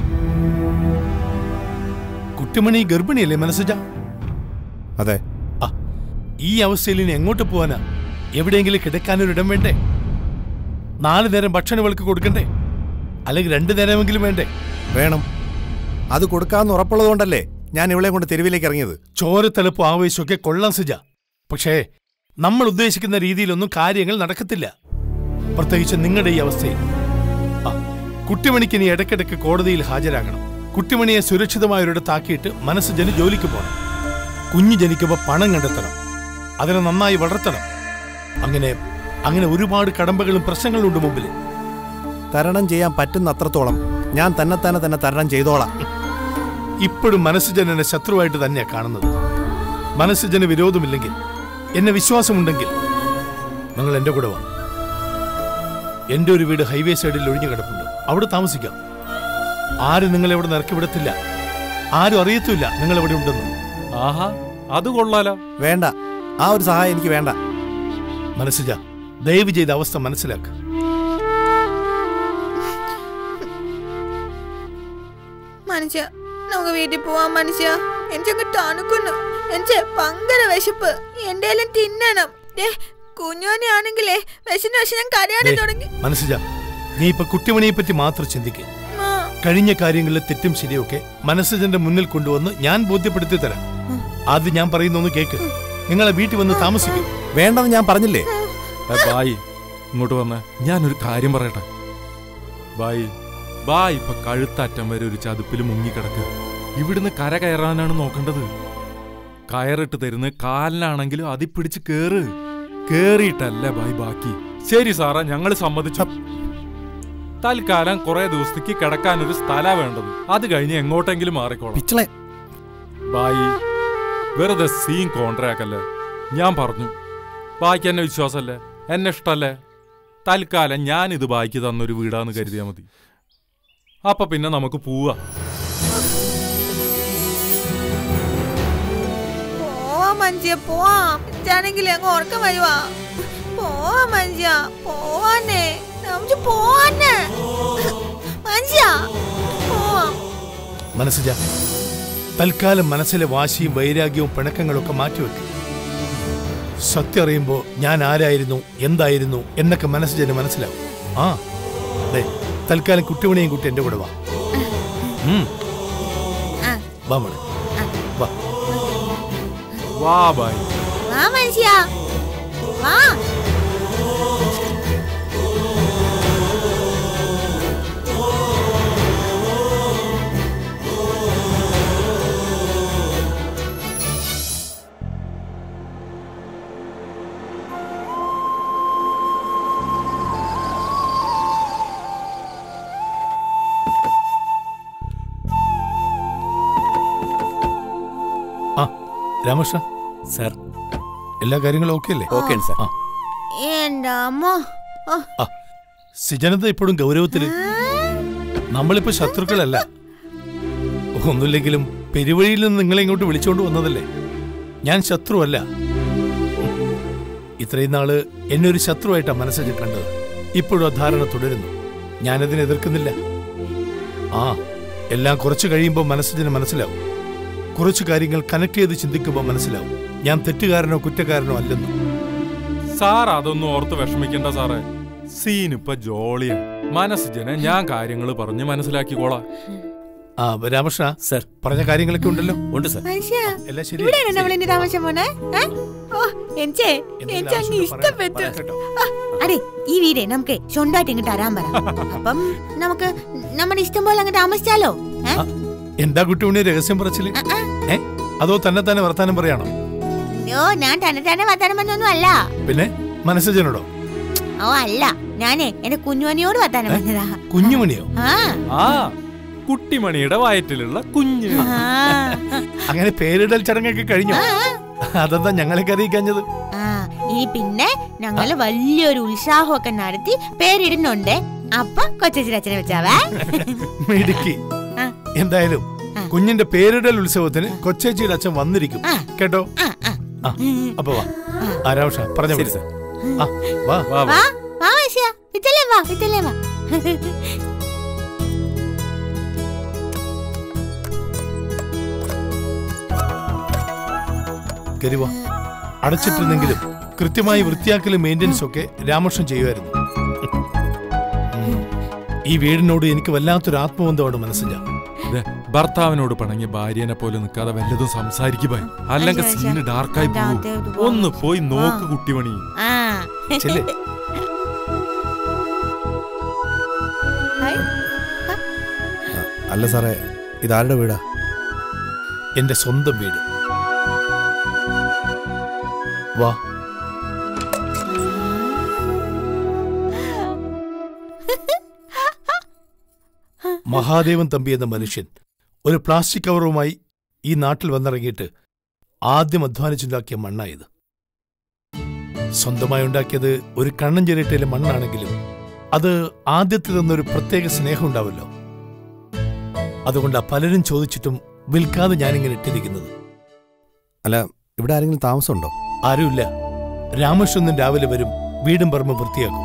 കുട്ടിമണി ഗർഭിണിയല്ലേ മനസ്സിജ അതെ ആ ഈ അവസ്ഥയിൽ ഇനി എങ്ങോട്ട് പോവാനാ എവിടെയെങ്കിലും കിടക്കാനൊരിടം വേണ്ടേ നാല് നേരം ഭക്ഷണം വിളക്ക് കൊടുക്കണ്ടേ അല്ലെങ്കിൽ രണ്ടു നേരമെങ്കിലും വേണ്ടേ വേണം അത് കൊടുക്കാമെന്ന് ഉറപ്പുള്ളതുകൊണ്ടല്ലേ ഞാൻ ഇവളെ കൊണ്ട് തെരുവിലേക്ക് ഇറങ്ങിയത് ചോരത്തലപ്പും ആവേശമൊക്കെ കൊള്ളാം സിജ പക്ഷേ നമ്മൾ ഉദ്ദേശിക്കുന്ന രീതിയിലൊന്നും കാര്യങ്ങൾ നടക്കത്തില്ല പ്രത്യേകിച്ച് നിങ്ങളുടെ ഈ അവസ്ഥയിൽ ആ കുട്ടിമണിക്ക് ഇനി ഇടയ്ക്കിടയ്ക്ക് കോടതിയിൽ ഹാജരാകണം കുട്ടിമണിയെ സുരക്ഷിതമായ ഒരിടത്താക്കിയിട്ട് മനസ്സ് ജന ജോലിക്ക് പോകണം കുഞ്ഞ് ജനിക്കുമ്പോൾ പണം കണ്ടെത്തണം അതിനെ നന്നായി വളർത്തണം അങ്ങനെ അങ്ങനെ ഒരുപാട് കടമ്പകളും പ്രശ്നങ്ങളും ഉണ്ട് മുമ്പിൽ തരണം ചെയ്യാൻ പറ്റുന്ന അത്രത്തോളം ഞാൻ തന്നെത്താനെ തന്നെ തരണം ചെയ്തോളാം ഇപ്പോഴും മനസ്സുജനെ ശത്രുവായിട്ട് തന്നെയാ കാണുന്നത് മനസ്സുജന് വിരോധമില്ലെങ്കിൽ എന്നെ വിശ്വാസമുണ്ടെങ്കിൽ നിങ്ങൾ എന്റെ കൂടെ വാ എന്റെ ഒരു വീട് ഹൈവേ സൈഡിൽ ഒഴിഞ്ഞു കിടപ്പുണ്ട് അവിടെ താമസിക്കാം ആരും നിങ്ങളെ ഇവിടെ ഇറക്കി വിടത്തില്ല ആരും അറിയത്തുമില്ല നിങ്ങൾ എവിടെ ഉണ്ടെന്ന് ആഹാ അത് കൊള്ളാലോ വേണ്ട ആ ഒരു സഹായം എനിക്ക് വേണ്ട മനസ്സിജ ദയവ് ചെയ്ത അവസ്ഥ മനസ്സിലാക്ക് മനുഷ്യ നമുക്ക് വീട്ടിൽ പോവാം മനുഷ്യ എനിക്കങ്ങ് തണുക്കുന്നു എനിക്ക് ഭയങ്കര വിശപ്പ് എന്തേലും തിന്നണം ദേ, കുഞ്ഞോനെ ആണെങ്കിലേ വിശന്ന് വിശന്ന് ഞാൻ കരയാൻ ദേ, തുടങ്ങി മനസ്സിജ നീ ഇപ്പൊ കുട്ടിമണിയെ പറ്റി മാത്രം ചിന്തിക്കുക ആ, കഴിഞ്ഞ കാര്യങ്ങളിലെ തെറ്റും ശരിയൊക്കെ മനസ്സുജന്റെ മുന്നിൽ കൊണ്ടുവന്ന് ഞാൻ ബോധ്യപ്പെടുത്തി തരാം ആദ്യം ഞാൻ പറയുന്നൊന്ന് കേക്ക് നിങ്ങളെ വീട്ടിൽ വന്ന് താമസിക്കും വേണ്ടെന്ന് ഞാൻ പറഞ്ഞില്ലേ ഏ, ബായ് ഇങ്ങോട്ട് വന്നേ ഞാനൊരു കാര്യം പറയട്ടെ ബായ് ബായ് ഇപ്പൊ കഴുത്തറ്റം വരെ ഒരു ചതുപ്പിൽ മുങ്ങിക്കിടക്ക് ഇവിടുന്ന് കര കയറാനാണ് നോക്കേണ്ടത് കയറിട്ട് തരുന്ന കാലിനാണെങ്കിലും അതി പിടിച്ച് കേറ് കേറിയിട്ടല്ല ബായ് ബാക്കി ശരി സാറാ ഞങ്ങൾ സമ്മതിച്ചു തൽക്കാലം കുറെ ദിവസത്തേക്ക് കിടക്കാൻ ഒരു സ്ഥല വേണ്ടത് അത് കഴിഞ്ഞ് എങ്ങോട്ടെങ്കിലും മാറിക്കോളാം പിച്ചളെ ബായി വെറുതെ സീൻ കോൺട്രാക്കല്ലേ ഞാൻ പറഞ്ഞു ബായിക്ക് എന്നെ വിശ്വാസമല്ലേ എന്നെ ഇഷ്ടല്ലേ തൽക്കാലം ഞാൻ ഇത് ബായിക്ക് തന്നൊരു വീടാന്ന് കരുതിയാൽ മതി അപ്പൊ പിന്നെ നമുക്ക് പോവാ പോവാം മനുഷ്യ പോവാം എനിക്കാണെങ്കിൽ അങ്ങ് ഉറക്കം വരുവാ പോവാം മനുഷ്യ പോവാനേ ഞാൻ നമുക്ക് പോവാന്ന് മനസ്സിലാ പോവാം മനസ്സിജ തൽക്കാലം മനസ്സിലെ വാശിയും വൈരാഗ്യവും പിണക്കങ്ങളൊക്കെ മാറ്റിവെക്കും സത്യം അറിയുമ്പോൾ ഞാൻ ആരായിരുന്നു എന്തായിരുന്നു എന്നൊക്കെ മനസ്സിജന് മനസ്സിലാവും ആ ദേ തൽക്കാലം കുട്ടിമണിയും കുട്ടി എന്റെ കൂടെ വാ ഉം. വാ മോളെ വാ വാ ബായ് വാ മനുഷ്യ വാ ആ രാമകൃഷ്ണ സാർ എല്ലാ കാര്യങ്ങളും ഓക്കെ അല്ലേ ഓക്കെ സാർ ആ എന്റെ അമ്മോ ഓ, ആ സിജനത ഇപ്പോഴും ഗൗരവത്തില് നമ്മളിപ്പോ ശത്രുക്കളല്ല ഒന്നുമില്ലെങ്കിലും പെരുവഴിയിൽ നിന്ന് നിങ്ങളെ ഇങ്ങോട്ട് വിളിച്ചോണ്ട് വന്നതല്ലേ ഞാൻ ശത്രുവല്ല ഇത്രയും നാള് എന്നെ ഒരു ശത്രുവായിട്ടാ മനസ്സിൽ കണ്ടത് ഇപ്പോഴും ആ ധാരണ തുടരുന്നു ഞാനതിനെ എതിർക്കുന്നില്ല ആ എല്ലാം കുറച്ച് കഴിയുമ്പോൾ മനസ്സിന് മനസ്സിലാവും കുറച്ച് കാര്യങ്ങൾ കണക്ട് ചെയ്ത് ചിന്തിക്കുമ്പോൾ മനസ്സിലാവും ഞാൻ തെറ്റുകാരനോ കുറ്റക്കാരനോ അല്ലെന്ന് സാർ അതൊന്നും ഓർത്ത് വിഷമിക്കണ്ട സാറേ സീനിപ്പ ജോളിയാ മനസ്സ് ജന ഞാൻ കാര്യങ്ങൾ പറഞ്ഞ് മനസ്സിലാക്കിക്കോളാം ആ രാമകൃഷ്ണ സർ പറഞ്ഞ കാര്യങ്ങളൊക്കെ ഉണ്ടല്ലോ ഉണ്ട് സർ മനുഷ്യ എല്ലാം ശരി ഇവിടെയാണ് നമ്മളിന്റെ താമസം പോണേ ഏ? ഓ എനിച്ചേ എനിക്ക് അങ്ങ് ഇഷ്ടപ്പെട്ടു ആ, അതെ ഈ വീടേ നമുക്ക് സ്വന്തമായിട്ട് ഇങ്ങോട്ട് തരാൻ പറ അപ്പം നമുക്ക് നമ്മുടെ ഇഷ്ടം പോലെ അങ്ങ് താമസിച്ചാലോ ഏ? എന്താ കുട്ടിയുണ്ണി രഹസ്യം പറച്ചില് ഏ അതോ തന്നെ തന്നെ വർത്താനം പറയാണോ അയ്യോ ഞാൻ തന്നെ തന്നെ വർത്താനം പറഞ്ഞൊന്നും അല്ല പിന്നെ മനസ്സജനോടോ ഓ അല്ല ഞാനേ എന്റെ കുഞ്ഞുമണിയോട് വർത്താനം പറഞ്ഞതാ കുഞ്ഞുമണിയോ ആ ആ കുട്ടിമണിയുടെ വയറ്റിലുള്ള കുഞ്ഞ് ആ. അങ്ങനെ പേരിടൽ ചടങ്ങൊക്കെ കഴിഞ്ഞോ അതെന്താ ഞങ്ങളെയൊക്കെ അറിയിക്കാഞ്ഞത് ആ ഇനി പിന്നെ ഞങ്ങള് വലിയൊരു ഉത്സാഹമൊക്കെ നടത്തി പേരിടുന്നുണ്ട് അപ്പൊ കൊച്ചച്ഛനെ വെച്ചാവേ മിടുക്കി ആ. എന്തായാലും കുഞ്ഞിന്റെ പേരിടൽ ഉത്സവത്തിന് കൊച്ചേച്ചിയുടെ അച്ഛൻ വന്നിരിക്കും കേട്ടോ ആ അപ്പൊ വാ ആരാവഷ പറഞ്ഞ ശരി, സർ. ആ വാ വാ വാ വാ മനുഷ്യ വിത്തല്ലേ വാ വിത്തല്ലേ വാ കയറി വാ അടച്ചിട്ടിരുന്നെങ്കിലും കൃത്യമായി വൃത്തിയാക്കലും മെയിൻ്റെനൻസും ഒക്കെ രാമകൃഷ്ണൻ ചെയ്യുമായിരുന്നു ഉം. ഈ വീടിനോട് എനിക്ക് വല്ലാത്തൊരു ആത്മബന്ധമാണ് മനസ്സില്ല ദേ, ഭർത്താവിനോട് പിണങ്ങിയ ഭാര്യനെ പോലെ നിൽക്കാതെ വല്ലതും സംസാരിക്കുവാൻ അല്ലെങ്കിൽ സീന് ഡാർക്കായി പോകും ഒന്ന് പോയി നോക്ക് കുട്ടിമണി ആ ചെല്ല്. അല്ല സാറേ ഇതാരുടെ വീടാ എന്റെ സ്വന്തം വീട് വാ മഹാദേവൻ തമ്പി എന്ന മനുഷ്യൻ ഒരു പ്ലാസ്റ്റിക് കവറുമായി ഈ നാട്ടിൽ വന്നിറങ്ങിയിട്ട് ആദ്യം അധ്വാനിച്ചുണ്ടാക്കിയ മണ്ണായത് സ്വന്തമായി ഉണ്ടാക്കിയത് ഒരു കണ്ണൻ ചെറിയിട്ടയിലെ മണ്ണാണെങ്കിലും അത് ആദ്യത്തിൽ നിന്നൊരു പ്രത്യേക സ്നേഹം ഉണ്ടാവല്ലോ അതുകൊണ്ടാ പലരും ചോദിച്ചിട്ടും വിൽക്കാതെ ഞാനിങ്ങനെ ഇട്ടിരിക്കുന്നത് അല്ല ഇവിടെ ആരെങ്കിലും താമസമുണ്ടോ ആരുമില്ല രാമകൃഷ്ണൻ രാവിലെ വരും വീടും പറമ്പ് വൃത്തിയാക്കും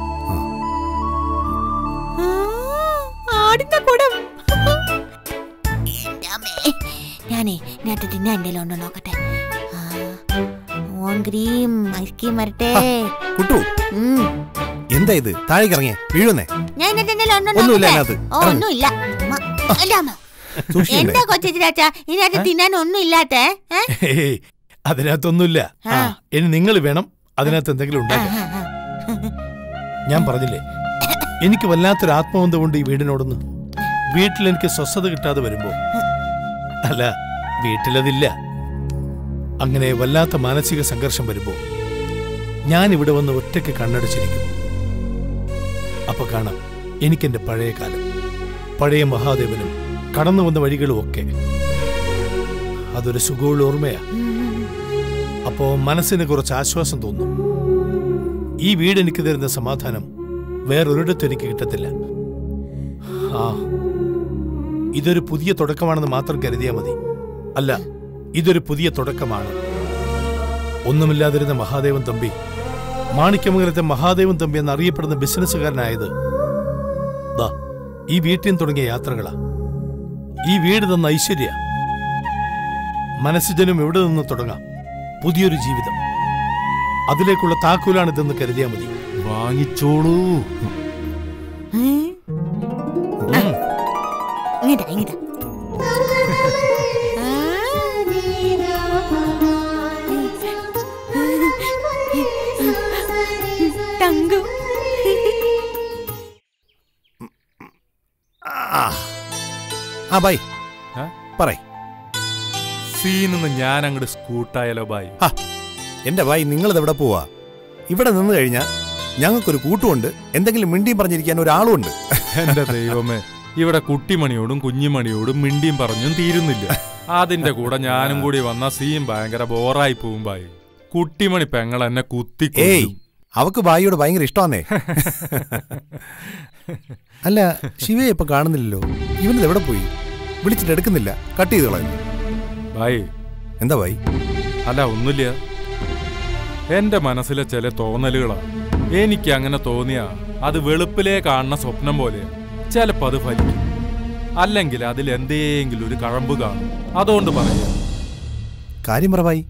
ആടിന്റെ കുടം എന്റെ അമ്മേ. ഞാനേ ഇതിനകത്ത് തിന്നാൻ എന്തെങ്കിലും ഉണ്ടോ നോക്കട്ടെ ആ, ഓൻ ക്രീം ഐസ്ക്രീം വരട്ടെ കുട്ടു ഉം. എന്താ ഇത് താഴേക്ക് ഇറങ്ങിയേ വീഴുന്നേ ഞാൻ ഇതിനകത്ത് എന്തെങ്കിലും ഉണ്ടോ ഒന്നുമില്ല നോക്കട്ടെ. അതിനകത്ത്. ഓ ഇറങ്ങ്. ഒന്നുമില്ല മ, അല്ല അമ്മ. സൂക്ഷിക്കണ്ടേ? എന്താ കൊച്ചാ ഇതിനകത്ത് തിന്നാൻ ഒന്നും ഇല്ലാത്ത ഹേയ്, അതിനകത്തൊന്നുമില്ല ആ ഇനി നിങ്ങൾ വേണം അതിനകത്ത് എന്തെങ്കിലും ഉണ്ടാക്കാൻ ഞാൻ പറഞ്ഞില്ലേ എനിക്ക് വല്ലാത്തൊരു ആത്മബന്ധമുണ്ട് ഈ വീടിനോടൊന്ന് വീട്ടിൽ എനിക്ക് സ്വസ്ഥത കിട്ടാതെ വരുമ്പോ അല്ല വീട്ടിലതില്ല അങ്ങനെ വല്ലാത്ത മാനസിക സംഘർഷം വരുമ്പോ ഞാൻ ഇവിടെ വന്ന് ഒറ്റയ്ക്ക് കണ്ണടച്ചിരിക്കും അപ്പൊ കാണാം എനിക്കെന്റെ പഴയ കാലം പഴയ മഹാദേവനും കടന്നു വന്ന വഴികളും ഒക്കെ അതൊരു സുഖമുള്ള ഓർമ്മയാ അപ്പോ മനസ്സിന് കുറച്ച് ആശ്വാസം തോന്നും ഈ വീട് എനിക്ക് തരുന്ന സമാധാനം വേറൊരിടത്തും എനിക്ക് കിട്ടത്തില്ല ആ ഇതൊരു പുതിയ തുടക്കമാണെന്ന് മാത്രം കരുതിയാൽ മതി അല്ല ഇതൊരു പുതിയ തുടക്കമാണ് ഒന്നുമില്ലാതിരുന്ന മഹാദേവൻ തമ്പി മാണിക്യമംഗലത്തെ മഹാദേവൻ തമ്പി എന്നറിയപ്പെടുന്ന ബിസിനസ്സുകാരനായത് ഈ വീട്ടിൽ നിന്ന് തുടങ്ങിയ യാത്രകളാ ഈ വീട് തന്ന ഐശ്വര്യ മനസ്സുജനും എവിടെ നിന്ന് തുടങ്ങാം പുതിയൊരു ജീവിതം അതിലേക്കുള്ള താക്കോലാണിതെന്ന് കരുതിയാൽ മതി വാങ്ങിച്ചോളൂ ഇങ്ങടാ ഇങ്ങടാ തങ്കു ആ ബൈ ഏ? പറയ് സീനിന്ന് ഞാൻ അങ്ങോട്ട് സ്കൂട്ടായാലോ ബായ് ഹാ, എന്റെ ബായി നിങ്ങൾ എവിടെ പോവാ ഇവിടെ നിന്ന് കഴിഞ്ഞാൽ ഞങ്ങൾക്കൊരു കൂട്ടുമുണ്ട് എന്തെങ്കിലും മിണ്ടിയും പറഞ്ഞിരിക്കാൻ ഒരാളുമുണ്ട് എന്റെ ദൈവമേ ഇവിടെ കുട്ടിമണിയോടും കുഞ്ഞിമണിയോടും മിണ്ടിയും പറഞ്ഞും തീരുന്നില്ല അതിന്റെ കൂടെ ഞാനും കൂടി വന്ന സീൻ ഭയങ്കര ബോറായി പോവും ബായ് കുട്ടിമണി പെങ്ങൾ എന്നെ കുത്തി ഏയ് അവക്ക് ബായിയോട് ഭയങ്കര ഇഷ്ടമാന്നേ അല്ല ശിവയെ ഇപ്പൊ കാണുന്നില്ലല്ലോ ഇവനത് എവിടെ പോയി വിളിച്ചിട്ട് എടുക്കുന്നില്ല കട്ട് ചെയ്ത് കളയുന്നു ബായ് എന്താ ബായി അല്ല ഒന്നുമില്ല എന്റെ മനസ്സിലെ ചില തോന്നലുകളാ എനിക്ക് അങ്ങനെ തോന്നിയ അത് വെളുപ്പിലേ കാണുന്ന സ്വപ്നം പോലെ ചിലപ്പോ അത് ഫലിക്കും അല്ലെങ്കിൽ അതിൽ എന്തെങ്കിലും ഒരു കഴമ്പ് കാണും അതുകൊണ്ട് പറയാം കാര്യം പറ ബായി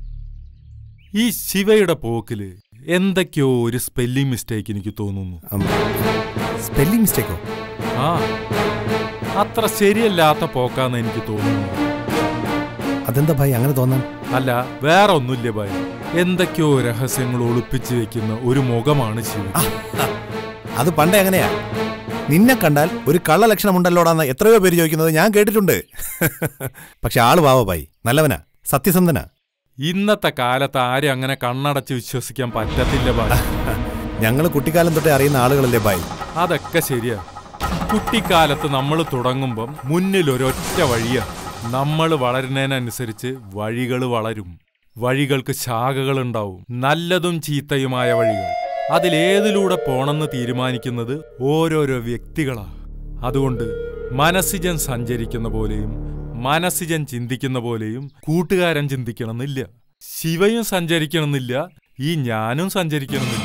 ഈ ശിവയുടെ പോക്കില് എന്തൊക്കെയോ ഒരു സ്പെല്ലിംഗ് മിസ്റ്റേക്ക് എനിക്ക് തോന്നുന്നു സ്പെല്ലിംഗ് മിസ്റ്റേക്കോ ആ അത്ര ശരിയല്ലാത്ത പോക്കാന്ന് എനിക്ക് തോന്നുന്നു അതെന്താ ഭായി അങ്ങനെ തോന്നാൻ അല്ല വേറെ ഒന്നുമില്ല ഭായി എന്തൊക്കെയോ രഹസ്യങ്ങൾ ഒളിപ്പിച്ചു വെക്കുന്ന ഒരു മുഖമാണ് ശിവ അത് പണ്ടേ അങ്ങനെയാ നിന്നെ കണ്ടാൽ ഒരു കള്ള ലക്ഷണമുണ്ടല്ലോടാന്ന് എത്രയോ പേര് ചോദിക്കുന്നത് ഞാൻ കേട്ടിട്ടുണ്ട് പക്ഷെ ആള് പാവ ഭായി നല്ലവനാ സത്യസന്ധനാ ഇന്നത്തെ കാലത്ത് ആരും അങ്ങനെ കണ്ണടച്ച് വിശ്വസിക്കാൻ പറ്റത്തില്ല ഭായി ഞങ്ങൾ കുട്ടിക്കാലം തൊട്ടേ അറിയുന്ന ആളുകളല്ലേ ഭായി അതൊക്കെ ശരിയാ കുട്ടിക്കാലത്ത് നമ്മൾ തുടങ്ങുമ്പം മുന്നിൽ ഒരൊറ്റ വഴിയാ നമ്മൾ വളരുന്നതിനനുസരിച്ച് വഴികൾ വളരും വഴികൾക്ക് ശാഖകളുണ്ടാവും നല്ലതും ചീത്തയുമായ വഴികൾ അതിലേതിലൂടെ പോണെന്ന് തീരുമാനിക്കുന്നത് ഓരോരോ വ്യക്തികളാ അതുകൊണ്ട് മനസ്സിജൻ സഞ്ചരിക്കുന്ന പോലെയും മനസ്സിജൻ ചിന്തിക്കുന്ന പോലെയും കൂട്ടുകാരൻ ചിന്തിക്കണമെന്നില്ല ശിവയും സഞ്ചരിക്കണമെന്നില്ല ഈ ഞാനും സഞ്ചരിക്കണമെന്നില്ല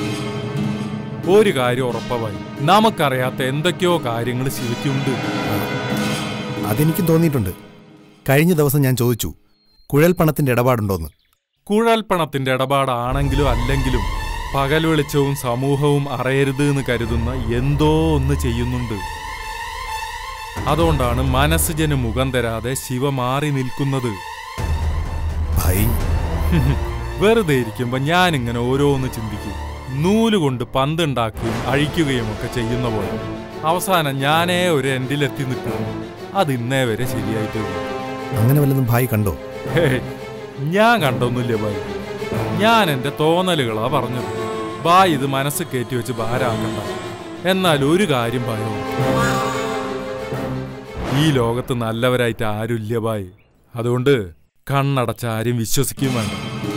ഒരു കാര്യം ഉറപ്പവായി നമുക്കറിയാത്ത എന്തൊക്കെയോ കാര്യങ്ങൾ ശിവയ്ക്കുണ്ട് അതെനിക്കും തോന്നിയിട്ടുണ്ട് കഴിഞ്ഞ ദിവസം ഞാൻ ചോദിച്ചു കുഴൽ പണത്തിന്റെ ഇടപാടുണ്ടോന്ന് കുഴൽപ്പണത്തിന്റെ ഇടപാടാണെങ്കിലും അല്ലെങ്കിലും പകൽ വെളിച്ചവും സമൂഹവും അറിയരുത് എന്ന് കരുതുന്ന എന്തോ ഒന്ന് ചെയ്യുന്നുണ്ട് അതുകൊണ്ടാണ് മനസ്സുജന് മുഖം തരാതെ ശിവ മാറി നിൽക്കുന്നത് ഭായി വെറുതെ ഇരിക്കുമ്പോ ഞാനിങ്ങനെ ഓരോന്ന് ചിന്തിക്കും നൂലുകൊണ്ട് പന്തുണ്ടാക്കുകയും അഴിക്കുകയും ഒക്കെ ചെയ്യുന്ന പോലെ അവസാനം ഞാനേ ഒരു എൻഡിലെത്തി നിൽക്കുന്നു അത് ഇന്നേ വരെ ശരിയായിട്ടില്ല അങ്ങനെ വല്ലതും ഭായി കണ്ടോ ഹേയ്, ഞാൻ കണ്ടൊന്നുമില്ല ബായ് ഞാൻ എന്റെ തോന്നലുകളാ പറഞ്ഞത് ബായ് ഇത് മനസ്സ് കയറ്റി വെച്ച് ഭാരാക്കണ്ട എന്നാൽ ഒരു കാര്യം പറയോ ഈ ലോകത്ത് നല്ലവരായിട്ട് ആരുമില്ല ബായ് അതുകൊണ്ട് കണ്ണടച്ച ആരും വിശ്വസിക്കുകയും വേണ്ട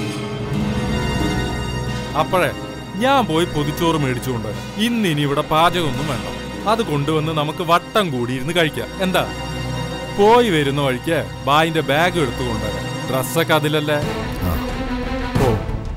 അപ്പോഴേ ഞാൻ പോയി പൊതിച്ചോറ് മേടിച്ചുകൊണ്ട് ഇന്ന് ഇനി ഇവിടെ പാചകമൊന്നും വേണ്ട അത് കൊണ്ടുവന്ന് നമുക്ക് വട്ടം കൂടി ഇരുന്ന് കഴിക്കാം എന്താ പോയി വരുന്ന വഴിക്ക് ബായിന്റെ ബാഗ് എടുത്തു കൊണ്ടുവരാം ഡ്രസ്സൊക്കെ അതിലല്ലേ ഓ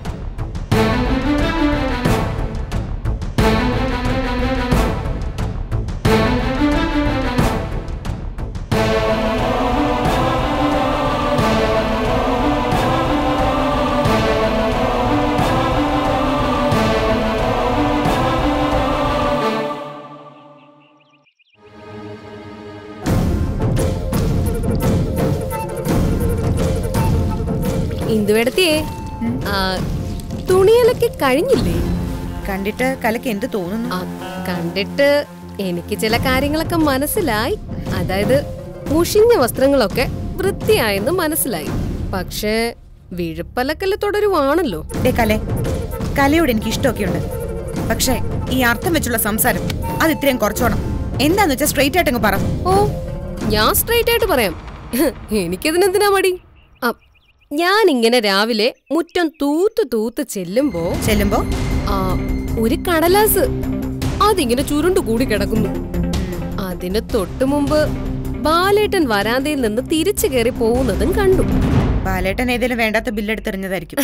ഇന്ദുവേടത്തിയേ ആ, തുണിയലൊക്കെ കഴിഞ്ഞില്ലേ കണ്ടിട്ട് കലക്ക് എന്ത് തോന്നുന്നു ആ, കണ്ടിട്ട് എനിക്ക് ചില കാര്യങ്ങളൊക്കെ മനസ്സിലായി അതായത് മുഷിഞ്ഞ വസ്ത്രങ്ങളൊക്കെ വൃത്തിയായെന്ന് മനസ്സിലായി പക്ഷേ വിഴുപ്പലക്കല് തുടരുവാണല്ലോ ദേ കലെ കലയോട് എനിക്ക് ഇഷ്ടമൊക്കെ ഉണ്ട് പക്ഷേ ഈ അർത്ഥം വെച്ചുള്ള സംസാരം അത് ഇത്രയും കുറച്ചോണം എന്താന്ന് വെച്ചാൽ സ്ട്രെയിറ്റ് ആയിട്ട് അങ്ങ് പറ ഓ ഞാൻ സ്ട്രൈറ്റ് ആയിട്ട് പറയാം എനിക്കതിനെന്തിനാ മടി ആ, ഞാൻ ഇങ്ങനെ രാവിലെ മുറ്റം തൂത്ത് തൂത്ത് ചെല്ലുമ്പോ ചെല്ലുമ്പോ ആ ഒരു കടലാസ് അതിങ്ങനെ ചുരുണ്ടു കൂടി കിടക്കുന്നു അതിന് തൊട്ടു മുമ്പ് ബാലേട്ടൻ വരാന്തയിൽ നിന്ന് തിരിച്ചു കയറി പോകുന്നതും കണ്ടു ബാലേട്ടൻ ഏതെങ്കിലും വേണ്ടാത്ത ബില്ലെടുത്തെറിഞ്ഞതായിരിക്കും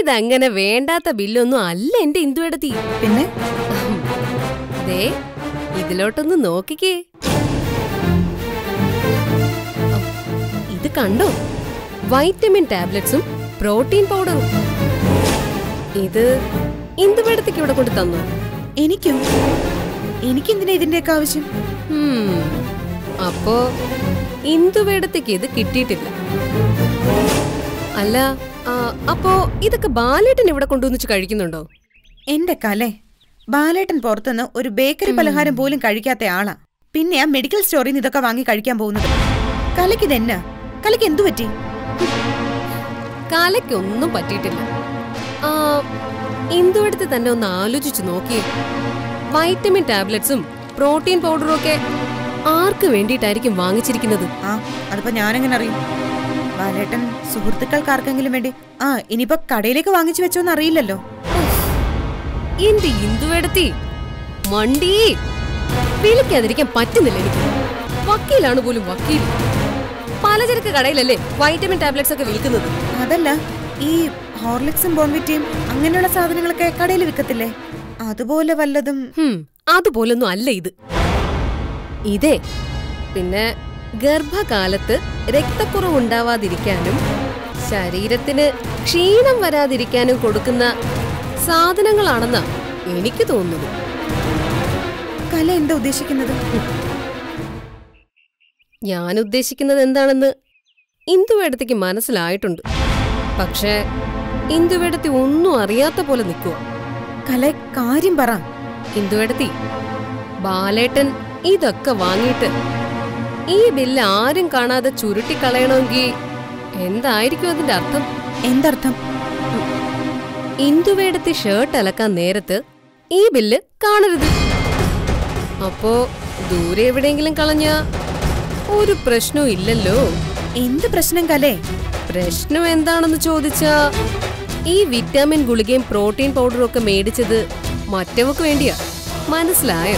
ഇതങ്ങനെ വേണ്ടാത്ത ബില്ലൊന്നും അല്ല എന്റെ ഇന്ദുവേടത്തി പിന്നെ ദേ ഇതിലോട്ടൊന്ന് നോക്കിക്കേ ഇത് കണ്ടോ വൈറ്റമിൻ ടാബ്ലറ്റ്സും പ്രോട്ടീൻ പൗഡറും ഇത് ഇന്ദുവേടത്തേക്ക് ഇവിടെ കൊണ്ട് തന്നു എനിക്കും എനിക്കെന്തിനാ ഇതിന്റെയൊക്കെ ആവശ്യം ഹും, അപ്പോ ഇന്ദുവേടത്തേക്ക് ഇത് കിട്ടിയിട്ടില്ല അല്ല ആ, അപ്പോ ഇതൊക്കെ ബാലേട്ടൻ ഇവിടെ കൊണ്ടുവന്നിച്ച് കഴിക്കുന്നുണ്ടോ എന്റെ കലെ ബാലേട്ടൻ പുറത്തുനിന്ന് ഒരു ബേക്കറി പലഹാരം പോലും കഴിക്കാത്ത ആളാ പിന്നെ ആ മെഡിക്കൽ സ്റ്റോറിൽ നിന്ന് ഇതൊക്കെ വാങ്ങി കഴിക്കാൻ പോകുന്നത് കലയ്ക്ക് ഇതെന്നാ കലയ്ക്ക് എന്തു പറ്റി കാലയ്ക്കൊന്നും പറ്റിയിട്ടില്ല ആ, ഇന്ദുവെടുത്ത് തന്നെ ഒന്ന് ആലോചിച്ചു നോക്കിയേ വൈറ്റമിൻ ടാബ്ലറ്റ്സും പ്രോട്ടീൻ പൗഡറും ഒക്കെ ആർക്ക് വേണ്ടിയിട്ടായിരിക്കും വാങ്ങിച്ചിരിക്കുന്നത് ആ അതിപ്പോ ഞാനെങ്ങനെ അറിയും ബാലേട്ടൻ സുഹൃത്തുക്കൾക്ക് ആർക്കെങ്കിലും വേണ്ടി ആ ഇനിയിപ്പോ കടയിലേക്ക് വാങ്ങിച്ചു വെച്ചോന്ന് അറിയില്ലല്ലോ എന്റെ ഇന്ദുവെടുത്തി മണ്ടി വിളിക്കാതിരിക്കാൻ പറ്റുന്നില്ല എനിക്ക് വക്കീലാണ് പോലും വക്കീൽ പലചരക്ക് കടയിലല്ലേ വൈറ്റമിൻ ടാബ്ലറ്റ്സ് ഒക്കെ വിൽക്കുന്നത് അതല്ല ഈ ഹോർലിക്സും ബോൺവിറ്റിയും അങ്ങനെയുള്ള സാധനങ്ങളൊക്കെ കടയിൽ വിൽക്കത്തില്ലേ അതുപോലെ വല്ലതും ഹും, അതുപോലൊന്നും അല്ല ഇത് ഇതേ പിന്നെ ഗർഭകാലത്ത് രക്തക്കുറവുണ്ടാവാതിരിക്കാനും ശരീരത്തിന് ക്ഷീണം വരാതിരിക്കാനും കൊടുക്കുന്ന സാധനങ്ങളാണെന്നാ എനിക്ക് തോന്നുന്നത് കല എന്താ ഉദ്ദേശിക്കുന്നത് ഞാൻ ഉദ്ദേശിക്കുന്നത് എന്താണെന്ന് ഇന്ദുവേടത്തേക്ക് മനസ്സിലായിട്ടുണ്ട് പക്ഷേ ഇന്ദുവേടത്തി ഒന്നും അറിയാത്ത പോലെ നിൽക്കുക കല കാര്യം പറ ഇന്ദുവേടത്തി ബാലേട്ടൻ ഇതൊക്കെ വാങ്ങിയിട്ട് ഈ ബില്ല് ആരും കാണാതെ ചുരുട്ടിക്കളയണമെങ്കിൽ എന്തായിരിക്കും അതിന്റെ അർത്ഥം എന്തർത്ഥം ഇന്ദുവേടത്തി ഷർട്ട് അലക്കാൻ നേരത്ത് ഈ ബില്ല് കാണരുത് അപ്പോ ദൂരെ എവിടെയെങ്കിലും കളഞ്ഞ ഒരു പ്രശ്നവും ഇല്ലല്ലോ എന്ത് പ്രശ്നം കലേ പ്രശ്നം എന്താണെന്ന് ചോദിച്ചാ ഈ വിറ്റാമിൻ ഗുളികയും പ്രോട്ടീൻ പൗഡറും ഒക്കെ മേടിച്ചത് മറ്റവക്ക് വേണ്ടിയാ മനസ്സിലായോ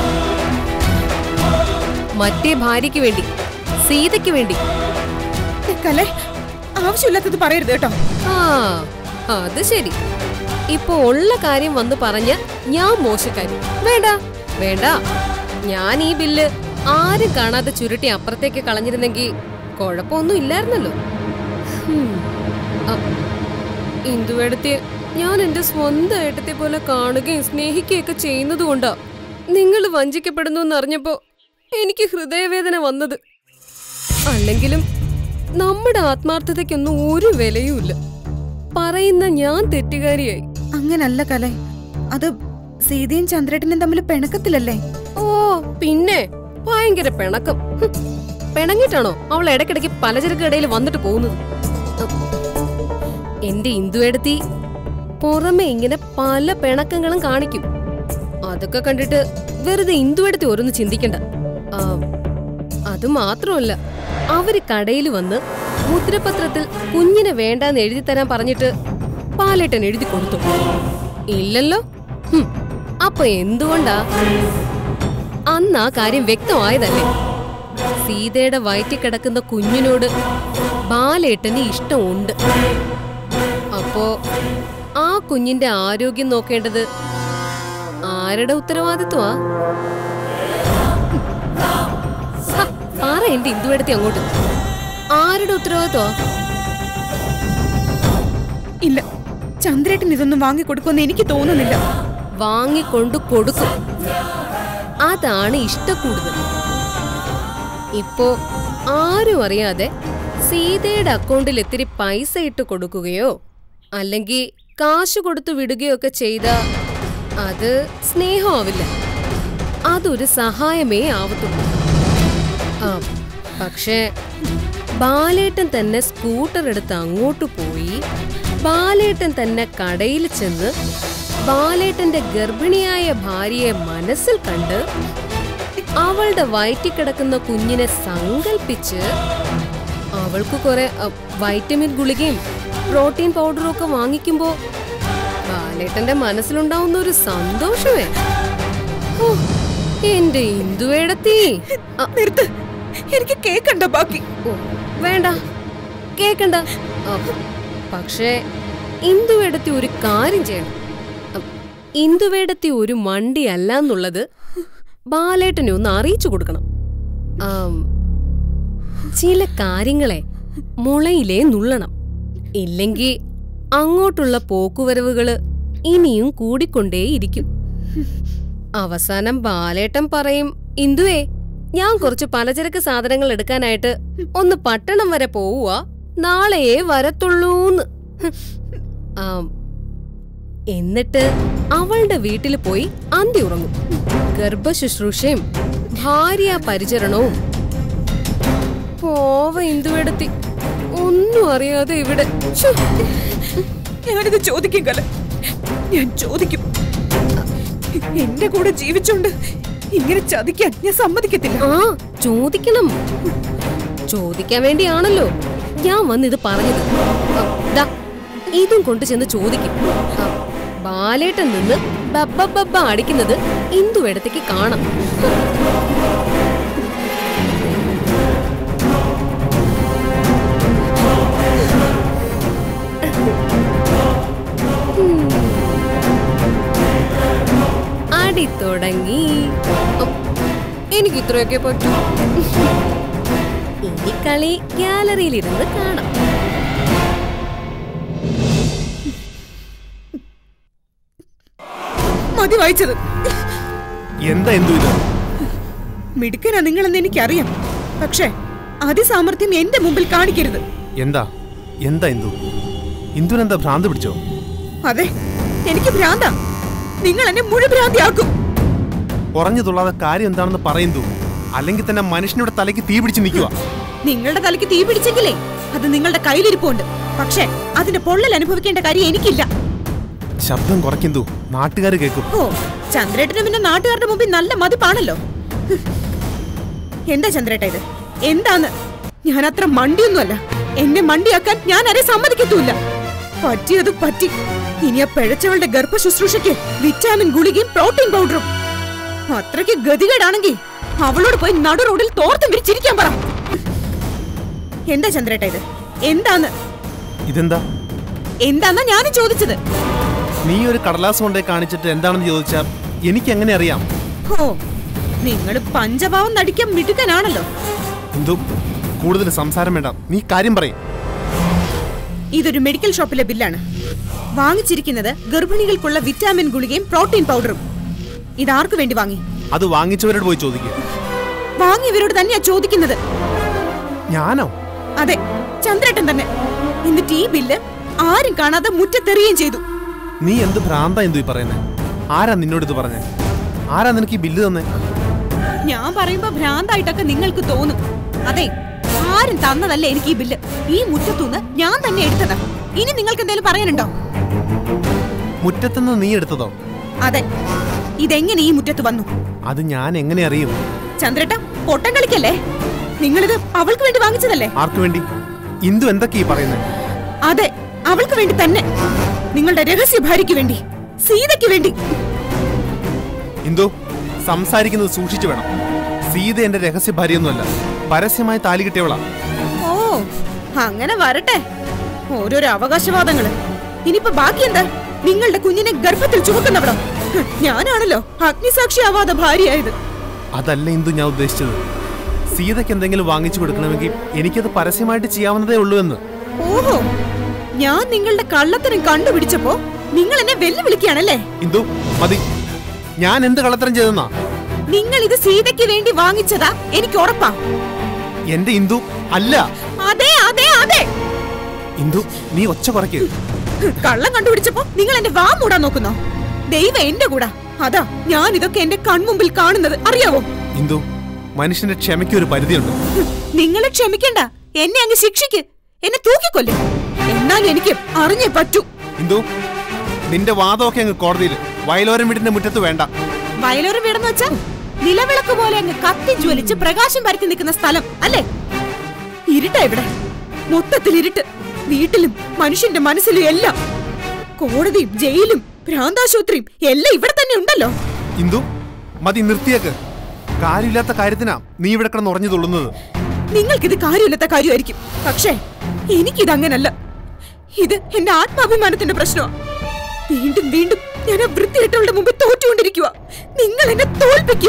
മറ്റേ ഭാര്യയ്ക്ക് വേണ്ടി സീതയ്ക്ക് വേണ്ടി കലേ ആവശ്യമില്ലാത്തത് പറയരുത് കേട്ടോ ആ അത് ശരി ഇപ്പൊ ഉള്ള കാര്യം വന്ന് പറഞ്ഞ ഞാൻ മോശക്കാരി വേണ്ട വേണ്ട ഞാൻ ഈ ബില്ല് ആരും കാണാതെ ചുരുട്ടി അപ്പുറത്തേക്ക് കളഞ്ഞിരുന്നെങ്കിൽ കുഴപ്പമൊന്നും ഇല്ലായിരുന്നല്ലോ ഹും. അ- ഇന്ദുവേടത്തെ ഞാൻ എന്റെ സ്വന്തം ഏട്ടത്തെ പോലെ കാണുകയും സ്നേഹിക്കുകയൊക്കെ ചെയ്യുന്നത് കൊണ്ടാ നിങ്ങൾ വഞ്ചിക്കപ്പെടുന്നു എന്നറിഞ്ഞപ്പോ എനിക്ക് ഹൃദയവേദന വന്നത് അല്ലെങ്കിലും നമ്മുടെ ആത്മാർത്ഥതയ്ക്കൊന്നും ഒരു വിലയുമില്ല പറയുന്ന ഞാൻ തെറ്റുകാരിയായി അങ്ങനല്ല കലേ അത് സീതയും ചന്ദ്രേട്ടനും തമ്മിൽ പിണക്കത്തിലല്ലേ ഓ പിന്നെ ഭയങ്കര പിണക്കം ഹും. പിണങ്ങിട്ടാണോ അവൾ ഇടയ്ക്കിടയ്ക്ക് പലചരക്ക് കടയിൽ വന്നിട്ട് പോകുന്നത് ഉം. എന്റെ ഇന്ദുവെടുത്തി പുറമെ ഇങ്ങനെ പല പിണക്കങ്ങളും കാണിക്കും അതൊക്കെ കണ്ടിട്ട് വെറുതെ ഇന്ദുവെടുത്തി ഓരോന്ന് ചിന്തിക്കണ്ട ആ, അത് മാത്രമല്ല അവര് കടയിൽ വന്ന് മുദ്രപത്രത്തിൽ കുഞ്ഞിനെ വേണ്ടാന്ന് എഴുതി തരാൻ പറഞ്ഞിട്ട് പാലേട്ടൻ എഴുതി കൊടുത്തു ഇല്ലല്ലോ ഹും, അപ്പൊ എന്തുകൊണ്ടാ അന്ന് ആ കാര്യം വ്യക്തമായതല്ലേ സീതയുടെ വയറ്റിൽ കിടക്കുന്ന കുഞ്ഞിനോട് ബാലേട്ടന് ഇഷ്ടമുണ്ട് അപ്പോ ആ കുഞ്ഞിന്റെ ആരോഗ്യം നോക്കേണ്ടത് ആരുടെ ഉത്തരവാദിത്വമാ ഹ, പറ എന്റെ ഇന്ദുവെടുത്തി അങ്ങോട്ട് ആരുടെ ഉത്തരവാദിത്വമാ ഇല്ല ചന്ദ്രേട്ടൻ ഇതൊന്നും വാങ്ങിക്കൊടുക്കുമെന്ന് എനിക്ക് തോന്നുന്നില്ല വാങ്ങിക്കൊണ്ടു കൊടുക്കും അതാണ് ഇഷ്ടക്കൂടുതൽ ഇപ്പോ ആരും അറിയാതെ സീതയുടെ അക്കൗണ്ടിൽ ഇത്തിരി പൈസ ഇട്ട് കൊടുക്കുകയോ അല്ലെങ്കിൽ കാശ് കൊടുത്തു വിടുകയോ ഒക്കെ ചെയ്ത അത് സ്നേഹമാവില്ല അതൊരു സഹായമേ ആവത്തുള്ളൂ ആ പക്ഷേ ബാലേട്ടൻ തന്നെ സ്കൂട്ടർ എടുത്ത് അങ്ങോട്ട് പോയി ബാലേട്ടൻ തന്നെ കടയിൽ ചെന്ന് ബാലേട്ടന്റെ ഗർഭിണിയായ ഭാര്യയെ മനസ്സിൽ കണ്ട് അവളുടെ വയറ്റിൽ കിടക്കുന്ന കുഞ്ഞിനെ സങ്കൽപ്പിച്ച് അവൾക്ക് കുറെ അ, വൈറ്റമിൻ ഗുളികയും പ്രോട്ടീൻ പൗഡറും ഒക്കെ വാങ്ങിക്കുമ്പോ ബാലേട്ടന്റെ മനസ്സിലുണ്ടാവുന്ന ഒരു സന്തോഷമേ ഓ, എന്റെ ഇന്ദുവേടത്തി നിർത്ത് എനിക്ക് കേക്കണ്ട ബാക്കി ഓ, വേണ്ട കേക്കണ്ട ആ, പക്ഷേ ഇന്ദുവേടത്തി ഒരു കാര്യം ചെയ്യണം അ, ഇന്ദുവേടത്തി ഒരു മണ്ടി അല്ല എന്നുള്ളത് ബാലേട്ടനെ ഒന്ന് അറിയിച്ചു കൊടുക്കണം ആം, ചില കാര്യങ്ങളെ മുളയിലേ നുള്ളണം ഇല്ലെങ്കിൽ അങ്ങോട്ടുള്ള പോക്കുവരവുകള് ഇനിയും കൂടിക്കൊണ്ടേയിരിക്കും അവസാനം ബാലേട്ടൻ പറയും ഇന്ദുവേ ഞാൻ കുറച്ച് പലചരക്ക് സാധനങ്ങൾ എടുക്കാനായിട്ട് ഒന്ന് പട്ടണം വരെ പോവുക നാളെയേ വരത്തുള്ളൂന്ന് ഹ്. ആം, എന്നിട്ട് അവളുടെ വീട്ടിൽ പോയി അന്തി ഉറങ്ങും ഗർഭശുശ്രൂഷയും ഭാര്യ പരിചരണവും പോവ ഇന്ദുവെടുത്തി ഒന്നും അറിയാതെ ഇവിടെ ശ്ശോ. ഞാനിത് ചോദിക്കും കല ഞാൻ ചോദിക്കും എന്റെ കൂടെ ജീവിച്ചോണ്ട് ഇങ്ങനെ ചതിക്കാൻ ഞാൻ സമ്മതിക്കത്തില്ല ആ ചോദിക്കണം ചോദിക്കാൻ വേണ്ടിയാണല്ലോ ഞാൻ വന്ന് ഇത് പറഞ്ഞത് ആ, ദാ, ഇതും കൊണ്ട് ചെന്ന് ചോദിക്കും ആ, ബാലേട്ടൻ നിന്ന് ബബ്ബ ബബ്ബ അടിക്കുന്നത് ഇന്ദുവിടത്തേക്ക് കാണാം അടി തുടങ്ങി ഉം, എനിക്ക് ഇത്രയൊക്കെ പറ്റൂ ഇനി കളി ഗ്യാലറിയിലിരുന്ന് കാണാം മതി വായിച്ചത് എന്താ എന്തു ഇത് മിടുക്കനാ നിങ്ങളെന്ന് എനിക്കറിയാം പക്ഷേ അതിസാമർഥ്യം എന്റെ മുമ്പിൽ കാണിക്കരുത് എന്താ എന്താ ഇന്ദു ഇന്ദുനെന്താ ഭ്രാന്ത് പിടിച്ചോ അതെ എനിക്ക് ഭ്രാന്താ നിങ്ങൾ എന്നെ മുഴുഭ്രാന്തിയാക്കും കുറഞ്ഞു തുള്ളാതെ കാര്യം എന്താണെന്ന് പറയുന്നു അല്ലെങ്കിൽ തന്നെ മനുഷ്യനുടെ തലയ്ക്ക് തീ പിടിച്ച് നിൽക്കുക നിങ്ങളുടെ തലയ്ക്ക് തീ പിടിച്ചെങ്കിലേ അത് നിങ്ങളുടെ കയ്യിലിരിപ്പുണ്ട് പക്ഷേ അതിന്റെ പൊള്ളൽ അനുഭവിക്കേണ്ട കാര്യം എനിക്കില്ല ശബ്ദം കുറയ്ക്കുന്നു നാട്ടുകാർ കേൾക്കും ഓ ചന്ദ്രേട്ടന് പിന്നെ നാട്ടുകാരുടെ മുമ്പിൽ നല്ല മതിപ്പാണല്ലോ ഹ്. എന്താ ചന്ദ്രേട്ട ഇത് എന്താന്ന് ഞാൻ അത്ര മണ്ടിയൊന്നുമല്ല എന്നെ മണ്ടിയാക്കാൻ ഞാൻ ആരെ സമ്മതിക്കത്തുമില്ല പറ്റിയത് പറ്റി ഇനി ആ പിഴച്ചവളുടെ ഗർഭ ശുശ്രൂഷയ്ക്ക് വിറ്റാമിൻ ഗുളികയും പ്രോട്ടീൻ പൗഡറും അത്രയ്ക്ക് ഗതികേടാണെങ്കിൽ അവളോട് പോയി നടു റോഡിൽ തോർത്തും വിരിച്ചിരിക്കാൻ പറ എന്താ ചന്ദ്രേട്ട ഇത് എന്താന്ന് ഇതെന്താ എന്താന്നാ ഞാനും ചോദിച്ചത് നീ ഒരു കടലാസ് കൊണ്ടേ കാണിച്ചിട്ട് എന്താണെന്ന് ചോദിച്ചാൽ എനിക്ക് എങ്ങനെ അറിയാം ഓ നിങ്ങൾ പഞ്ചഭാവം നടിക്കാൻ മിടുക്കനാണല്ലോ എന്തു കൂടുതൽ സംസാരം വേണ്ട നീ കാര്യം പറയും ഇതൊരു മെഡിക്കൽ ഷോപ്പിലെ ബില്ലാണ് വാങ്ങിച്ചിരിക്കുന്നത് ഗർഭിണികൾക്കുള്ള വിറ്റാമിൻ ഗുളികയും പ്രോട്ടീൻ പൗഡറും ഇതാർക്കു വേണ്ടി വാങ്ങി അത് വാങ്ങിച്ചവരോട് പോയി ചോദിക്കുക വാങ്ങിയവരോട് തന്നെയാ ചോദിക്കുന്നത് ഞാനോ അതെ ചന്ദ്രേട്ടൻ തന്നെ എന്നിട്ട് ഈ ബില്ല് ആരും കാണാതെ മുറ്റത്തെറിയുകയും ചെയ്തു നീ എന്ത് ഭ്രാന്ത എന്തു ഈ പറയുന്നേ ആരാ നിന്നോട് ഇത് പറഞ്ഞേ ആരാ നിനക്ക് ഈ ബില്ല് തന്നെ ഞാൻ പറയുമ്പോ ഭ്രാന്തായിട്ടൊക്കെ നിങ്ങൾക്ക് തോന്നും അതെ ആരും തന്നതല്ല എനിക്ക് ഈ ബില്ല് ഈ മുറ്റത്തുനിന്ന് ഞാൻ തന്നെ എടുത്തതാ ഇനി നിങ്ങൾക്ക് എന്തെങ്കിലും പറയാനുണ്ടോ മുറ്റത്തുനിന്ന് നീ എടുത്തതോ അതെ ഇതെങ്ങനെ ഈ മുറ്റത്ത് വന്നു അത് ഞാൻ എങ്ങനെ അറിയും ചന്ദ്രേട്ട പൊട്ടം കളിക്കല്ലേ നിങ്ങളിത് അവൾക്ക് വേണ്ടി വാങ്ങിച്ചതല്ലേ ആർക്കു വേണ്ടി ഇന്ദു എന്തൊക്കെ ഈ പറയുന്നത് അതെ അവൾക്ക് വേണ്ടി തന്നെ നിങ്ങളുടെ രഹസ്യ ഭാര്യയ്ക്ക് വേണ്ടി സീതയ്ക്ക് വേണ്ടി ഇന്ദു സംസാരിക്കുന്നത് സൂക്ഷിച്ചു വേണം സീത എന്റെ രഹസ്യ ഭാര്യയൊന്നുമല്ല പരസ്യമായി താലി കിട്ടിയവളാ ഓ അങ്ങനെ വരട്ടെ ഓരോരോ അവകാശവാദങ്ങള് ഇനിയിപ്പോ ബാക്കി എന്താ നിങ്ങളുടെ കുഞ്ഞിനെ ഗർഭത്തിൽ ചുമക്കുന്നവളോ ഹ്, ഞാനാണല്ലോ അഗ്നിസാക്ഷി ആവാத ഭാര്യയായത് അതല്ല ഇന്ദു ഞാൻ ഉദ്ദേശിച്ചത് സീതയ്ക്ക് എന്തെങ്കിലും വാങ്ങിച്ചു കൊടുക്കണമെങ്കിൽ എനിക്കത് പരസ്യമായിട്ട് ചെയ്യാവുന്നതേ ഉള്ളൂ എന്ന് ഓഹോ ഞാൻ നിങ്ങളുടെ കള്ളത്തരം കണ്ടുപിടിച്ചപ്പോ നിങ്ങൾ എന്നെ വെല്ലുവിളിക്കുകയാണല്ലേ ഇന്ദു മതി ഞാൻ എന്ത് കള്ളത്തരം ചെയ്തെന്നാ നിങ്ങൾ ഇത് സീതയ്ക്ക് വേണ്ടി വാങ്ങിച്ചതാ എനിക്ക് ഉറപ്പാ എന്റെ ഇന്ദു അല്ല അതെ അതെ അതെ ഇന്ദു നീ ഒച്ച കുറയ്ക്ക് ഹ്, കള്ളം കണ്ടുപിടിച്ചപ്പോ നിങ്ങൾ എന്റെ വാ മൂടാൻ നോക്കുന്നോ ദൈവം എന്റെ കൂടാ അതാ ഞാൻ ഇതൊക്കെ എന്റെ കൺമുമ്പിൽ കാണുന്നത് അറിയാവോ ഇന്ദു മനുഷ്യന്റെ ക്ഷമയ്ക്ക് ഒരു പരിധിയുണ്ട് നിങ്ങൾ ക്ഷമിക്കണ്ട എന്നെ അങ്ങ് ശിക്ഷിക്ക് എന്നെ തൂക്കിക്കൊല്ലും എന്നാൽ എനിക്ക് അറിഞ്ഞേ പറ്റൂ ഇന്ദു നിന്റെ വാദമൊക്കെ അങ്ങ് കോടതിയിൽ വയലോരം വീടിന്റെ മുറ്റത്ത് വേണ്ട വയലൊരു വീടെന്ന് വെച്ചാ നിലവിളക്ക് പോലെ അങ്ങ് കത്തി ജ്വലിച്ച് പ്രകാശം പരത്തി നിൽക്കുന്ന സ്ഥലം അല്ലേ ഇരുട്ടാ ഇവിടെ മൊത്തത്തിൽ ഇരുട്ട് വീട്ടിലും മനുഷ്യന്റെ മനസ്സിലും എല്ലാം കോടതിയും ജയിലും ഭ്രാന്താശുപത്രിയും എല്ലാം ഇവിടെ തന്നെ ഉണ്ടല്ലോ ഇന്ദു മതി നിർത്തിയേക്ക് കാര്യമില്ലാത്ത കാര്യത്തിനാ നീ ഇവിടെ കിടന്ന് ഉറഞ്ഞു തുള്ളുന്നത് നിങ്ങൾക്കിത് കാര്യമില്ലാത്ത കാര്യമായിരിക്കും പക്ഷേ എനിക്കിത് അങ്ങനല്ല ഇത് എന്റെ ആത്മാഭിമാനത്തിന്റെ പ്രശ്നമാണ് വീണ്ടും വീണ്ടും ഞാൻ ആ വൃത്തികെട്ടവളുടെ മുമ്പിൽ തോറ്റുകൊണ്ടിരിക്കുക നിങ്ങൾ എന്നെ തോൽപ്പിക്കുക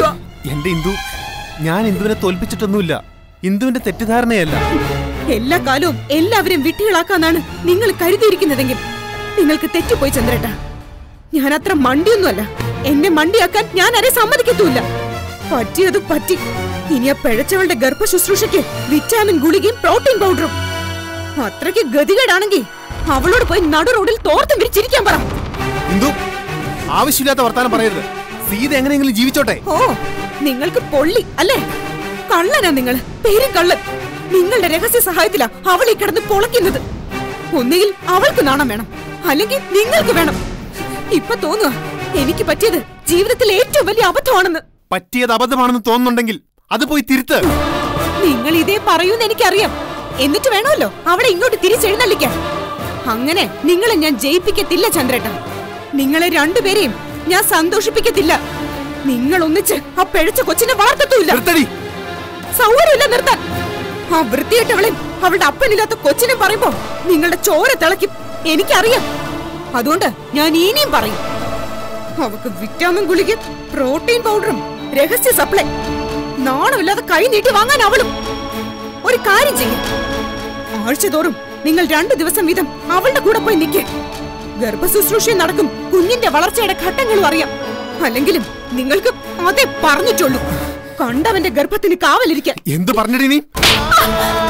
എന്റെ ഇന്ദു ഞാൻ ഇന്ദുവിനെ തോൽപ്പിച്ചിട്ടൊന്നുമില്ല ഇന്ദുവിന്റെ തെറ്റിദ്ധാരണയല്ല എല്ലാ കാലവും എല്ലാവരും വിട്ടികളാക്കാന്നാണ് നിങ്ങൾ കരുതിയിരിക്കുന്നതെങ്കിൽ നിങ്ങൾക്ക് തെറ്റിപ്പോയി ചന്ദ്രേട്ട ഞാൻ അത്ര മണ്ടിയൊന്നുമല്ല എന്നെ മണ്ടിയാക്കാൻ ഞാൻ ആരെ സമ്മതിക്കത്തുമില്ല പറ്റിയത് പറ്റി ഇനി ആ പിഴച്ചവളുടെ ഗർഭ ശുശ്രൂഷയ്ക്ക് വിറ്റാമിൻ ഗുളികയും പ്രോട്ടീൻ പൗഡറും അത്രയ്ക്ക് ഗതികേടാണെങ്കിൽ അവളോട് പോയി നടു റോഡിൽ തോർത്തും വിരിച്ചിരിക്കാൻ പറ ഇന്ദു ആവശ്യമില്ലാത്ത വർത്താനം പറയരുത് സീത എങ്ങനെയെങ്കിലും ജീവിച്ചോട്ടെ ഓ നിങ്ങൾക്ക് പൊള്ളി അല്ലേ കള്ളനാ നിങ്ങൾ പേരും കള്ളൻ നിങ്ങളുടെ രഹസ്യ സഹായത്തിലാ അവൾ ഈ കിടന്ന് പൊളയ്ക്കുന്നത് ഒന്നുകിൽ അവൾക്ക് നാണം വേണം അല്ലെങ്കിൽ നിങ്ങൾക്ക് വേണം ഇപ്പൊ തോന്നുക എനിക്ക് പറ്റിയത് ജീവിതത്തിൽ ഏറ്റവും വലിയ അബദ്ധമാണെന്ന് പറ്റിയത് അബദ്ധമാണെന്ന് തോന്നുന്നുണ്ടെങ്കിൽ അത് പോയി തിരുത്ത് നിങ്ങൾ ഇതേ പറയൂന്ന് എനിക്കറിയാം എന്നിട്ട് വേണമല്ലോ അവിടെ ഇങ്ങോട്ട് തിരിച്ചെഴുന്നള്ളിക്കാൻ അങ്ങനെ നിങ്ങളെ ഞാൻ ജയിപ്പിക്കത്തില്ല ചന്ദ്രേട്ട നിങ്ങളെ രണ്ടുപേരെയും ഞാൻ സന്തോഷിപ്പിക്കത്തില്ല നിങ്ങൾ ഒന്നിച്ച് ആ പിഴച്ച കൊച്ചിനെ വളർത്തത്തുമില്ല സൗകര്യമില്ല നിർത്താൻ ആ വൃത്തിയിട്ടവളെ അവളുടെ അപ്പനില്ലാത്ത കൊച്ചിനെ പറയുമ്പോ നിങ്ങളുടെ ചോര തിളയ്ക്കും എനിക്കറിയാം അതുകൊണ്ട് ഞാൻ ഇനിയും പറയും അവക്ക് വിറ്റാമിൻ ഗുളിക പ്രോട്ടീൻ പൗഡറും രഹസ്യ സപ്ലൈ നാണമില്ലാതെ കൈ നീട്ടി വാങ്ങാൻ അവളും ഒരു കാര്യം ചെയ്യും ആഴ്ചതോറും നിങ്ങൾ രണ്ടു ദിവസം വീതം അവളുടെ കൂടെ പോയി നിൽക്കേ ഗർഭശുശ്രൂഷയും നടക്കും കുഞ്ഞിന്റെ വളർച്ചയുടെ ഘട്ടങ്ങളും അറിയാം അല്ലെങ്കിലും നിങ്ങൾക്ക് അതേ പറഞ്ഞിട്ടുള്ളൂ കണ്ടവന്റെ ഗർഭത്തിന് കാവലിരിക്കാൻ എന്ത് പറഞ്ഞടി നീ ആ!